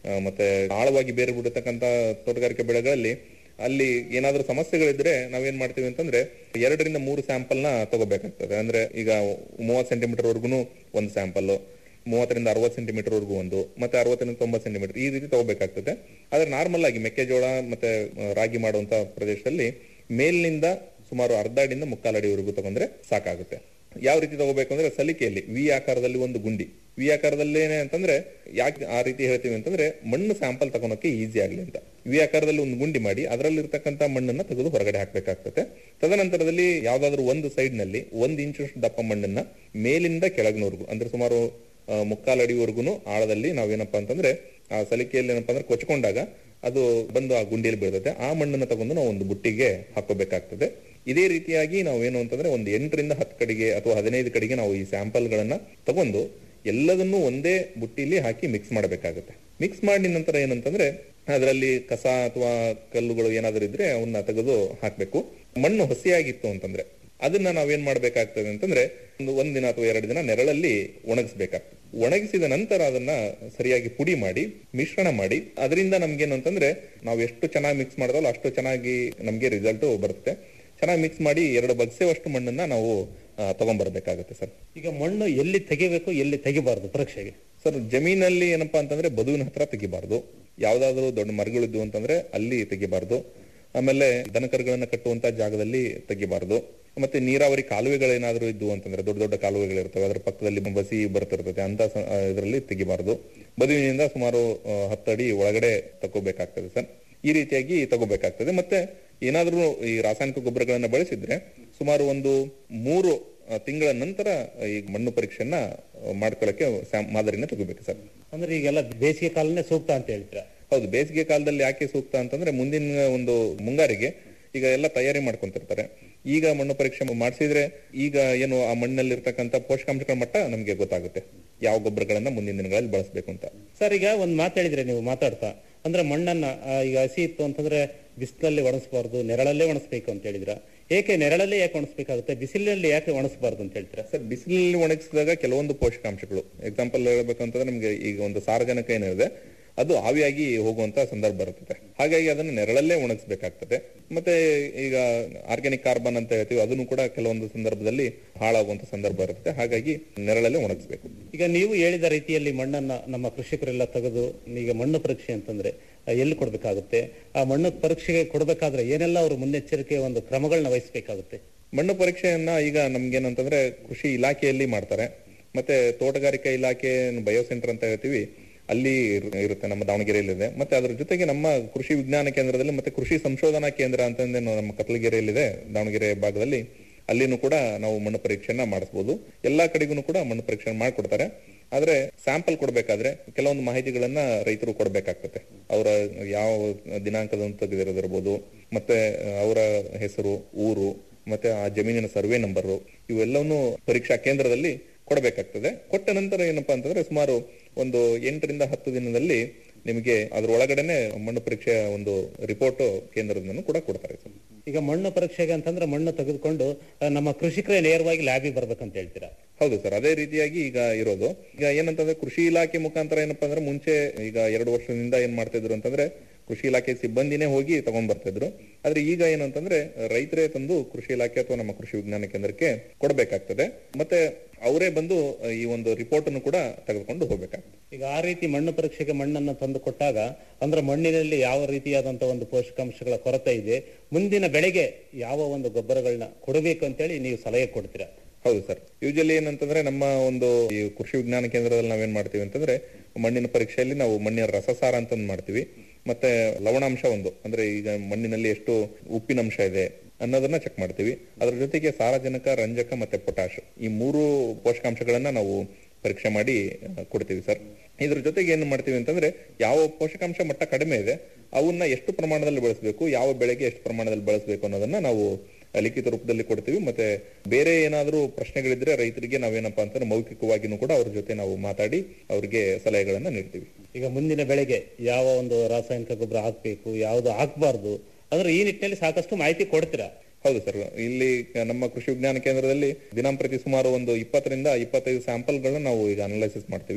Speaker 16: ಆ, ಮತ್ತೆ ಆಳವಾಗಿ ಬೇರೆ ಬಿಡತಕ್ಕಂತ ತೋಟಗಾರಿಕೆ ಬೆಳೆಗಳಲ್ಲಿ ಅಲ್ಲಿ ಏನಾದ್ರೂ ಸಮಸ್ಯೆಗಳಿದ್ರೆ ನಾವೇನ್ ಮಾಡ್ತೀವಿ ಅಂತಂದ್ರೆ ಎರಡರಿಂದ ಮೂರು ಸ್ಯಾಂಪಲ್ ನ ತಗೋಬೇಕಾಗ್ತದೆ ಅಂದ್ರೆ ಈಗ ಮೂವತ್ ಸೆಂಟಿಮೀಟರ್ ವರ್ಗುನು ಒಂದು ಸ್ಯಾಂಪಲ್ ಮೂವತ್ತರಿಂದ ಅರವತ್ತು ಸೆಂಟಿಮೀಟರ್ ವರ್ಗೂ ಒಂದು ಮತ್ತೆ ಅರವತ್ತರಿಂದ ತೊಂಬತ್ತು ಸೆಂಟಿಮೀಟರ್ ಈ ರೀತಿ ತಗೋಬೇಕಾಗ್ತದೆ ಆದ್ರೆ ನಾರ್ಮಲ್ ಆಗಿ ಮೆಕ್ಕೆಜೋಳ ಮತ್ತೆ ಆ, ರಾಗಿ ಮಾಡುವಂತ ಪ್ರದೇಶದಲ್ಲಿ ಮೇಲಿನಿಂದ ಸುಮಾರು ಅರ್ಧ ಅಡಿಯಿಂದ ಮುಕ್ಕಾಲು ಅಡಿವರೆಗೂ ತಗೊಂಡ್ರೆ ಸಾಕಾಗುತ್ತೆ ಯಾವ ರೀತಿ ತಗೋಬೇಕು ಅಂದ್ರೆ ಸಲಿಕೆಯಲ್ಲಿ ವಿ ಆಕಾರದಲ್ಲಿ ಒಂದು ಗುಂಡಿ ವಿ ಆಕಾರದಲ್ಲೇನೆ ಅಂತಂದ್ರೆ ಯಾಕೆ ಆ ರೀತಿ ಹೇಳ್ತೀವಿ ಅಂತಂದ್ರೆ ಮಣ್ಣು ಸ್ಯಾಂಪಲ್ ತಗೊಳಕ್ಕೆ ಈಸಿ ಆಗ್ಲಿ ಅಂತ ವಿ ಆಕಾರದಲ್ಲಿ ಒಂದು ಗುಂಡಿ ಮಾಡಿ ಅದರಲ್ಲಿರ್ತಕ್ಕಂಥ ಮಣ್ಣನ್ನ ತೆಗೆದು ಹೊರಗಡೆ ಹಾಕ್ಬೇಕಾಗ್ತದೆ ತದನಂತರದಲ್ಲಿ ಯಾವ್ದಾದ್ರು ಒಂದು ಸೈಡ್ ನಲ್ಲಿ ಒಂದ್ ಇಂಚಷ್ಟು ದಪ್ಪ ಮಣ್ಣನ್ನ ಮೇಲಿಂದ ಕೆಳಗಿನವರೆಗೂ ಅಂದ್ರೆ ಸುಮಾರು ಆ, ಮುಕ್ಕಾಲು ಅಡಿವರೆಗೂ ಆಳದಲ್ಲಿ ನಾವೇನಪ್ಪಾ ಅಂತಂದ್ರೆ ಆ ಸಲಿಕೆಯಲ್ಲಿ ಏನಪ್ಪಾ ಅಂದ್ರೆ ಕೊಚ್ಕೊಂಡಾಗ ಅದು ಬಂದು ಆ ಗುಂಡಿಯಲ್ಲಿ ಬೀಳ್ತದೆ ಆ ಮಣ್ಣನ್ನ ತಗೊಂಡು ನಾವು ಒಂದು ಬುಟ್ಟಿಗೆ ಹಾಕೋಬೇಕಾಗ್ತದೆ ಇದೇ ರೀತಿಯಾಗಿ ನಾವು ಏನು ಅಂತಂದ್ರೆ ಒಂದು ಎಂಟರಿಂದ ಹತ್ತು ಕಡೆಗೆ ಅಥವಾ ಹದಿನೈದು ಕಡೆಗೆ ನಾವು ಈ ಸ್ಯಾಂಪಲ್ ಗಳನ್ನ ತಗೊಂಡು ಎಲ್ಲದನ್ನೂ ಒಂದೇ ಬುಟ್ಟಿಲಿ ಹಾಕಿ ಮಿಕ್ಸ್ ಮಾಡಬೇಕಾಗುತ್ತೆ ಮಿಕ್ಸ್ ಮಾಡಿದ ನಂತರ ಏನಂತಂದ್ರೆ ಅದರಲ್ಲಿ ಕಸ ಅಥವಾ ಕಲ್ಲುಗಳು ಏನಾದರೂ ಇದ್ರೆ ಅವನ್ನ ತೆಗೆದು ಹಾಕ್ಬೇಕು ಮಣ್ಣು ಹಸಿಯಾಗಿತ್ತು ಅಂತಂದ್ರೆ ಅದನ್ನ ನಾವೇನ್ ಮಾಡ್ಬೇಕಾಗ್ತದೆ ಅಂತಂದ್ರೆ ಒಂದು ಒಂದಿನ ಅಥವಾ ಎರಡು ದಿನ ನೆರಳಲ್ಲಿ ಒಣಗಿಸ್ಬೇಕಾಗ್ತದೆ ಒಣಗಿಸಿದ ನಂತರ ಅದನ್ನ ಸರಿಯಾಗಿ ಪುಡಿ ಮಾಡಿ ಮಿಶ್ರಣ ಮಾಡಿ ಅದರಿಂದ ನಮ್ಗೇನು ಅಂತಂದ್ರೆ ನಾವು ಎಷ್ಟು ಚೆನ್ನಾಗಿ ಮಿಕ್ಸ್ ಮಾಡಿದ್ವಲ್ಲ ಅಷ್ಟು ಚೆನ್ನಾಗಿ ನಮ್ಗೆ ರಿಸಲ್ಟ್ ಬರುತ್ತೆ ಚೆನ್ನಾಗಿ ಮಿಕ್ಸ್ ಮಾಡಿ ಎರಡು ಬಗ್ಸೆವಷ್ಟು ಮಣ್ಣನ್ನ ನಾವು ಆ, ತಗೊಂಡ್ಬರ್ಬೇಕಾಗುತ್ತೆ ಸರ್
Speaker 15: ಈಗ ಮಣ್ಣು ಎಲ್ಲಿ ತೆಗಿಬೇಕು ಎಲ್ಲಿ ತೆಗಿಬಾರ್ದು ಪರೀಕ್ಷೆಗೆ
Speaker 16: ಸರ್ ಜಮೀನಲ್ಲಿ ಏನಪ್ಪಾ ಅಂತಂದ್ರೆ ಬದುವಿನ ಹತ್ರ ತೆಗಿಬಾರ್ದು ಯಾವ್ದಾದ್ರು ದೊಡ್ಡ ಮರಗಳಿದ್ವು ಅಂತಂದ್ರೆ ಅಲ್ಲಿ ತೆಗಿಬಾರ್ದು ಆಮೇಲೆ ದನಕರುಗಳನ್ನ ಕಟ್ಟುವಂತ ಜಾಗದಲ್ಲಿ ತೆಗಿಬಾರ್ದು ಮತ್ತೆ ನೀರಾವರಿ ಕಾಲುವೆಗಳೇನಾದ್ರೂ ಇದ್ವು ಅಂತಂದ್ರೆ ದೊಡ್ಡ ದೊಡ್ಡ ಕಾಲುವೆಗಳಿರ್ತವೆ ಅದರ ಪಕ್ಕದಲ್ಲಿ ಬಸಿ ಬರ್ತಿರ್ತದೆ ಅಂತ ಇದರಲ್ಲಿ ತೆಗಿಬಾರ್ದು ಬದುವಿನಿಂದ ಸುಮಾರು ಆ, ಹತ್ತು ಅಡಿ ಒಳಗಡೆ ತಗೋಬೇಕಾಗ್ತದೆ ಸರ್ ಈ ರೀತಿಯಾಗಿ ತಗೋಬೇಕಾಗ್ತದೆ ಮತ್ತೆ ಏನಾದ್ರೂ ಈ ರಾಸಾಯನಿಕ ಗೊಬ್ಬರಗಳನ್ನ ಬಳಸಿದ್ರೆ ಸುಮಾರು ಒಂದು ಮೂರು ಆ, ತಿಂಗಳ ನಂತರ ಈ ಮಣ್ಣು ಪರೀಕ್ಷೆಯನ್ನ ಆ, ಮಾಡ್ಕೊಳ್ಳಕ್ಕೆ ಸ್ಯಾಂ- ಮಾದರಿನ ತಗೋಬೇಕು ಸರ್
Speaker 15: ಅಂದ್ರೆ ಈಗೆಲ್ಲ ಬೇಸಿಗೆ ಕಾಲನೇ ಸೂಕ್ತ ಅಂತ ಹೇಳ್ತೀರಾ
Speaker 16: ಹೌದು ಬೇಸಿಗೆ ಕಾಲದಲ್ಲಿ ಯಾಕೆ ಸೂಕ್ತ ಅಂತಂದ್ರೆ ಮುಂದಿನ ಒಂದು ಮುಂಗಾರಿಗೆ ಈಗ ಎಲ್ಲ ತಯಾರಿ ಮಾಡ್ಕೊಂತಿರ್ತಾರೆ ಈಗ ಮಣ್ಣು ಪರೀಕ್ಷೆ ಮಾಡಿಸಿದ್ರೆ ಈಗ ಏನು ಆ ಮಣ್ಣಲ್ಲಿ ಇರ್ತಕ್ಕಂಥ ಪೋಷಕಾಂಶಗಳ ಮಟ್ಟ ನಮ್ಗೆ ಗೊತ್ತಾಗುತ್ತೆ ಯಾವ ಗೊಬ್ಬರಗಳನ್ನ ಮುಂದಿನ ದಿನಗಳಲ್ಲಿ ಬಳಸಬೇಕು ಅಂತ
Speaker 15: ಸರ್ ಈಗ ಒಂದ್ ಮಾತು ಹೇಳಿದ್ರೆ ನೀವು ಮಾತಾಡ್ತಾ ಅಂದ್ರೆ ಮಣ್ಣನ್ನ ಆ, ಈಗ ಹಸಿ ಇತ್ತು ಅಂತಂದ್ರೆ ಬಿಸಿಲಲ್ಲಿ ಒಣಸ್ಬಾರ್ದು ನೆರಳಲ್ಲೇ ಒಣಸ್ಬೇಕು ಅಂತ ಹೇಳಿದ್ರ ಏಕೆ ನೆರಳಲ್ಲೇ ಯಾಕೆ ಒಣಸ್ಬೇಕಾಗುತ್ತೆ ಬಿಸಿಲಿನಲ್ಲಿ ಯಾಕೆ ಒಣಸ್ಬಾರ್ದು ಅಂತ ಹೇಳ್ತೀರಾ
Speaker 16: ಸರ್ ಬಿಸಿಲಲ್ಲಿ ಒಣಗಿಸಿದಾಗ ಕೆಲವೊಂದು ಪೋಷಕಾಂಶಗಳು ಎಕ್ಸಾಂಪಲ್ ಹೇಳ್ಬೇಕಂತಂದ್ರೆ ನಮ್ಗೆ ಈಗ ಒಂದು ಸಾರಜನಕ ಏನಿದೆ ಅದು ಆವಿಯಾಗಿ ಹೋಗುವಂತ ಸಂದರ್ಭ ಬರುತ್ತದೆ ಹಾಗಾಗಿ ಅದನ್ನು ನೆರಳಲ್ಲೇ ಒಣಗಿಸ್ಬೇಕಾಗ್ತದೆ ಮತ್ತೆ ಈಗ ಆರ್ಗ್ಯಾನಿಕ್ ಕಾರ್ಬನ್ ಅಂತ ಹೇಳ್ತೀವಿ ಅದನ್ನು ಕೂಡ ಕೆಲವೊಂದು ಸಂದರ್ಭದಲ್ಲಿ ಹಾಳಾಗುವಂತ ಸಂದರ್ಭ ಇರುತ್ತೆ ಹಾಗಾಗಿ ನೆರಳಲ್ಲೇ ಒಣಗಿಸ್ಬೇಕು
Speaker 15: ಈಗ ನೀವು ಹೇಳಿದ ರೀತಿಯಲ್ಲಿ ಮಣ್ಣನ್ನ ನಮ್ಮ ಕೃಷಿಕರೆಲ್ಲ ತೆಗೆದು ಈಗ ಮಣ್ಣು ಪರೀಕ್ಷೆ ಅಂತಂದ್ರೆ ಆ, ಎಲ್ಲಿ ಕೊಡ್ಬೇಕಾಗುತ್ತೆ ಆ ಮಣ್ಣು ಪರೀಕ್ಷೆಗೆ ಕೊಡ್ಬೇಕಾದ್ರೆ ಏನೆಲ್ಲ ಅವರು ಮುನ್ನೆಚ್ಚರಿಕೆ ಒಂದು ಕ್ರಮಗಳನ್ನ ವಹಿಸಬೇಕಾಗುತ್ತೆ
Speaker 16: ಮಣ್ಣು ಪರೀಕ್ಷೆಯನ್ನ ಈಗ ನಮ್ಗೇನಂತಂದ್ರೆ ಕೃಷಿ ಇಲಾಖೆಯಲ್ಲಿ ಮಾಡ್ತಾರೆ ಮತ್ತೆ ತೋಟಗಾರಿಕಾ ಇಲಾಖೆ ಬಯೋ ಸೆಂಟರ್ ಅಂತ ಹೇಳ್ತೀವಿ ಅಲ್ಲಿ ಇರ್- ಇರುತ್ತೆ ನಮ್ಮ ದಾವಣಗೆರೆಯಲ್ಲಿದೆ ಮತ್ತೆ ಅದ್ರ ಜೊತೆಗೆ ನಮ್ಮ ಕೃಷಿ ವಿಜ್ಞಾನ ಕೇಂದ್ರದಲ್ಲಿ ಮತ್ತೆ ಕೃಷಿ ಸಂಶೋಧನಾ ಕೇಂದ್ರ ಅಂತಂದೇ ನಮ್ಮ ಕತ್ತಲಗೆರೆಯಲ್ಲಿದೆ ದಾವಣಗೆರೆ ಭಾಗದಲ್ಲಿ ಅಲ್ಲಿನೂ ಕೂಡ ನಾವು ಮಣ್ಣು ಪರೀಕ್ಷೆಯನ್ನ ಮಾಡಿಸ್ಬೋದು ಎಲ್ಲಾ ಕಡೆಗೂ ಕೂಡ ಮಣ್ಣು ಪರೀಕ್ಷೆ ಮಾಡ್ಕೊಡ್ತಾರೆ ಆದ್ರೆ ಸ್ಯಾಂಪಲ್ ಕೊಡ್ಬೇಕಾದ್ರೆ ಕೆಲವೊಂದು ಮಾಹಿತಿಗಳನ್ನ ರೈತರು ಕೊಡ್ಬೇಕಾಗ್ತದೆ ಅವರ ಯಾವ ದಿನಾಂಕದಂತ ತೆಗೆದಿರೋದಿರ್ಬೋದು ಮತ್ತೆ ಅವರ ಹೆಸರು ಊರು ಮತ್ತೆ ಆ ಜಮೀನಿನ ಸರ್ವೆ ನಂಬರು ಇವೆಲ್ಲವನ್ನೂ ಪರೀಕ್ಷಾ ಕೇಂದ್ರದಲ್ಲಿ ಕೊಡಬೇಕಾಗ್ತದೆ ಕೊಟ್ಟ ನಂತರ ಏನಪ್ಪಾ ಅಂತಂದ್ರೆ ಸುಮಾರು ಒಂದು ಎಂಟರಿಂದ ಹತ್ತು ದಿನದಲ್ಲಿ ನಿಮಗೆ ಅದ್ರ ಒಳಗಡೆನೆ ಮಣ್ಣು ಪರೀಕ್ಷೆಯ ಒಂದು ರಿಪೋರ್ಟ್ ಕೇಂದ್ರದಿಂದ ಕೂಡ ಕೊಡ್ತಾರೆ ಸರ್
Speaker 15: ಈಗ ಮಣ್ಣು ಪರೀಕ್ಷೆಗೆ ಅಂತಂದ್ರೆ ಮಣ್ಣು ತೆಗೆದುಕೊಂಡು ಆ, ನಮ್ಮ ಕೃಷಿಕರೇ ನೇರವಾಗಿ ಲ್ಯಾಬಿಗೆ ಬರ್ಬೇಕಂತ ಹೇಳ್ತೀರಾ
Speaker 16: ಹೌದು ಸರ್ ಅದೇ ರೀತಿಯಾಗಿ ಈಗ ಇರೋದು ಈಗ ಏನಂತಂದ್ರೆ ಕೃಷಿ ಇಲಾಖೆ ಮುಖಾಂತರ ಏನಪ್ಪಾ ಅಂದ್ರೆ ಮುಂಚೆ ಈಗ ಎರಡು ವರ್ಷದಿಂದ ಏನ್ ಮಾಡ್ತಿದ್ರು ಅಂತಂದ್ರೆ ಕೃಷಿ ಇಲಾಖೆ ಸಿಬ್ಬಂದಿನೇ ಹೋಗಿ ತಗೊಂಡ್ ಬರ್ತಿದ್ರು ಆದ್ರೆ ಈಗ ಏನು ಅಂತಂದ್ರೆ ರೈತರೇ ತಂದು ಕೃಷಿ ಇಲಾಖೆ ಅಥವಾ ನಮ್ಮ ಕೃಷಿ ವಿಜ್ಞಾನ ಕೇಂದ್ರಕ್ಕೆ ಕೊಡಬೇಕಾಗ್ತದೆ ಮತ್ತೆ ಅವರೇ ಬಂದು ಈ ಒಂದು ರಿಪೋರ್ಟ್ ಅನ್ನು ಕೂಡ ತೆಗೆದುಕೊಂಡು ಹೋಗ್ಬೇಕಾಗ್ತದೆ
Speaker 15: ಈಗ ಆ ರೀತಿ ಮಣ್ಣು ಪರೀಕ್ಷೆಗೆ ಮಣ್ಣನ್ನು ತಂದು ಕೊಟ್ಟಾಗ ಅಂದ್ರೆ ಮಣ್ಣಿನಲ್ಲಿ ಯಾವ ರೀತಿಯಾದಂತಹ ಒಂದು ಪೋಷಕಾಂಶಗಳ ಕೊರತೆ ಇದೆ ಮುಂದಿನ ಬೆಳೆಗೆ ಯಾವ ಒಂದು ಗೊಬ್ಬರಗಳನ್ನ ಕೊಡಬೇಕು ಅಂತೇಳಿ ನೀವು ಸಲಹೆ ಕೊಡ್ತೀರಾ
Speaker 16: ಹೌದು ಸರ್ ಯೂಶಲಿ ಏನಂತಂದ್ರೆ ನಮ್ಮ ಒಂದು ಈ ಕೃಷಿ ವಿಜ್ಞಾನ ಕೇಂದ್ರದಲ್ಲಿ ನಾವೇನ್ ಮಾಡ್ತೀವಿ ಅಂತಂದ್ರೆ ಮಣ್ಣಿನ ಪರೀಕ್ಷೆಯಲ್ಲಿ ನಾವು ಮಣ್ಣಿನ ರಸಸಾರ ಅಂತ ಒಂದ್ ಮಾಡ್ತೀವಿ ಮತ್ತೆ ಲವಣಾಂಶ ಒಂದು ಅಂದ್ರೆ ಈಗ ಮಣ್ಣಿನಲ್ಲಿ ಎಷ್ಟು ಉಪ್ಪಿನಂಶ ಇದೆ ಅನ್ನೋದನ್ನ ಚೆಕ್ ಮಾಡ್ತೀವಿ ಅದ್ರ ಜೊತೆಗೆ ಸಾರಜನಕ ರಂಜಕ ಮತ್ತೆ ಪೊಟ್ಯಾಶ್ ಈ ಮೂರು ಪೋಷಕಾಂಶಗಳನ್ನ ನಾವು ಪರೀಕ್ಷೆ ಮಾಡಿ ಆ, ಕೊಡ್ತೀವಿ ಸರ್ ಇದ್ರ ಜೊತೆಗೆ ಏನ್ ಮಾಡ್ತೀವಿ ಅಂತಂದ್ರೆ ಯಾವ ಪೋಷಕಾಂಶ ಮಟ್ಟ ಕಡಿಮೆ ಇದೆ ಅವನ್ನ ಎಷ್ಟು ಪ್ರಮಾಣದಲ್ಲಿ ಬಳಸಬೇಕು ಯಾವ ಬೆಳೆಗೆ ಎಷ್ಟು ಪ್ರಮಾಣದಲ್ಲಿ ಬಳಸಬೇಕು ಅನ್ನೋದನ್ನ ನಾವು ಲಿಖಿತ ರೂಪದಲ್ಲಿ ಕೊಡ್ತೀವಿ ಮತ್ತೆ ಬೇರೆ ಏನಾದ್ರೂ ಪ್ರಶ್ನೆಗಳಿದ್ರೆ ರೈತರಿಗೆ ನಾವೇನಪ್ಪಾ ಅಂತಂದ್ರೆ ಮೌಖಿಕವಾಗಿನೂ ಕೂಡ ಅವ್ರ ಜೊತೆ ನಾವು ಮಾತಾಡಿ ಅವ್ರಿಗೆ ಸಲಹೆಗಳನ್ನ ನೀಡ್ತೀವಿ
Speaker 15: ಈಗ ಮುಂದಿನ ಬೆಳೆಗೆ ಯಾವ ಒಂದು ರಾಸಾಯನಿಕ ಗೊಬ್ಬರ ಹಾಕ್ಬೇಕು ಯಾವ್ದು ಹಾಕ್ಬಾರ್ದು ಅಂದ್ರೆ ಈ ನಿಟ್ಟಿನಲ್ಲಿ ಸಾಕಷ್ಟು ಮಾಹಿತಿ ಕೊಡ್ತೀರಾ
Speaker 16: ಹೌದು ಸರ್ ಇಲ್ಲಿ ನಮ್ಮ ಕೃಷಿ ವಿಜ್ಞಾನ ಕೇಂದ್ರದಲ್ಲಿ ದಿನಂಪ್ರತಿ ಸುಮಾರು ಒಂದು ಇಪ್ಪತ್ತರಿಂದ ಇಪ್ಪತ್ತೈದು ಸ್ಯಾಂಪಲ್ಗಳನ್ನ ನಾವು ಈಗ ಅನಲೈಸಿಸ್ ಮಾಡ್ತೀವಿ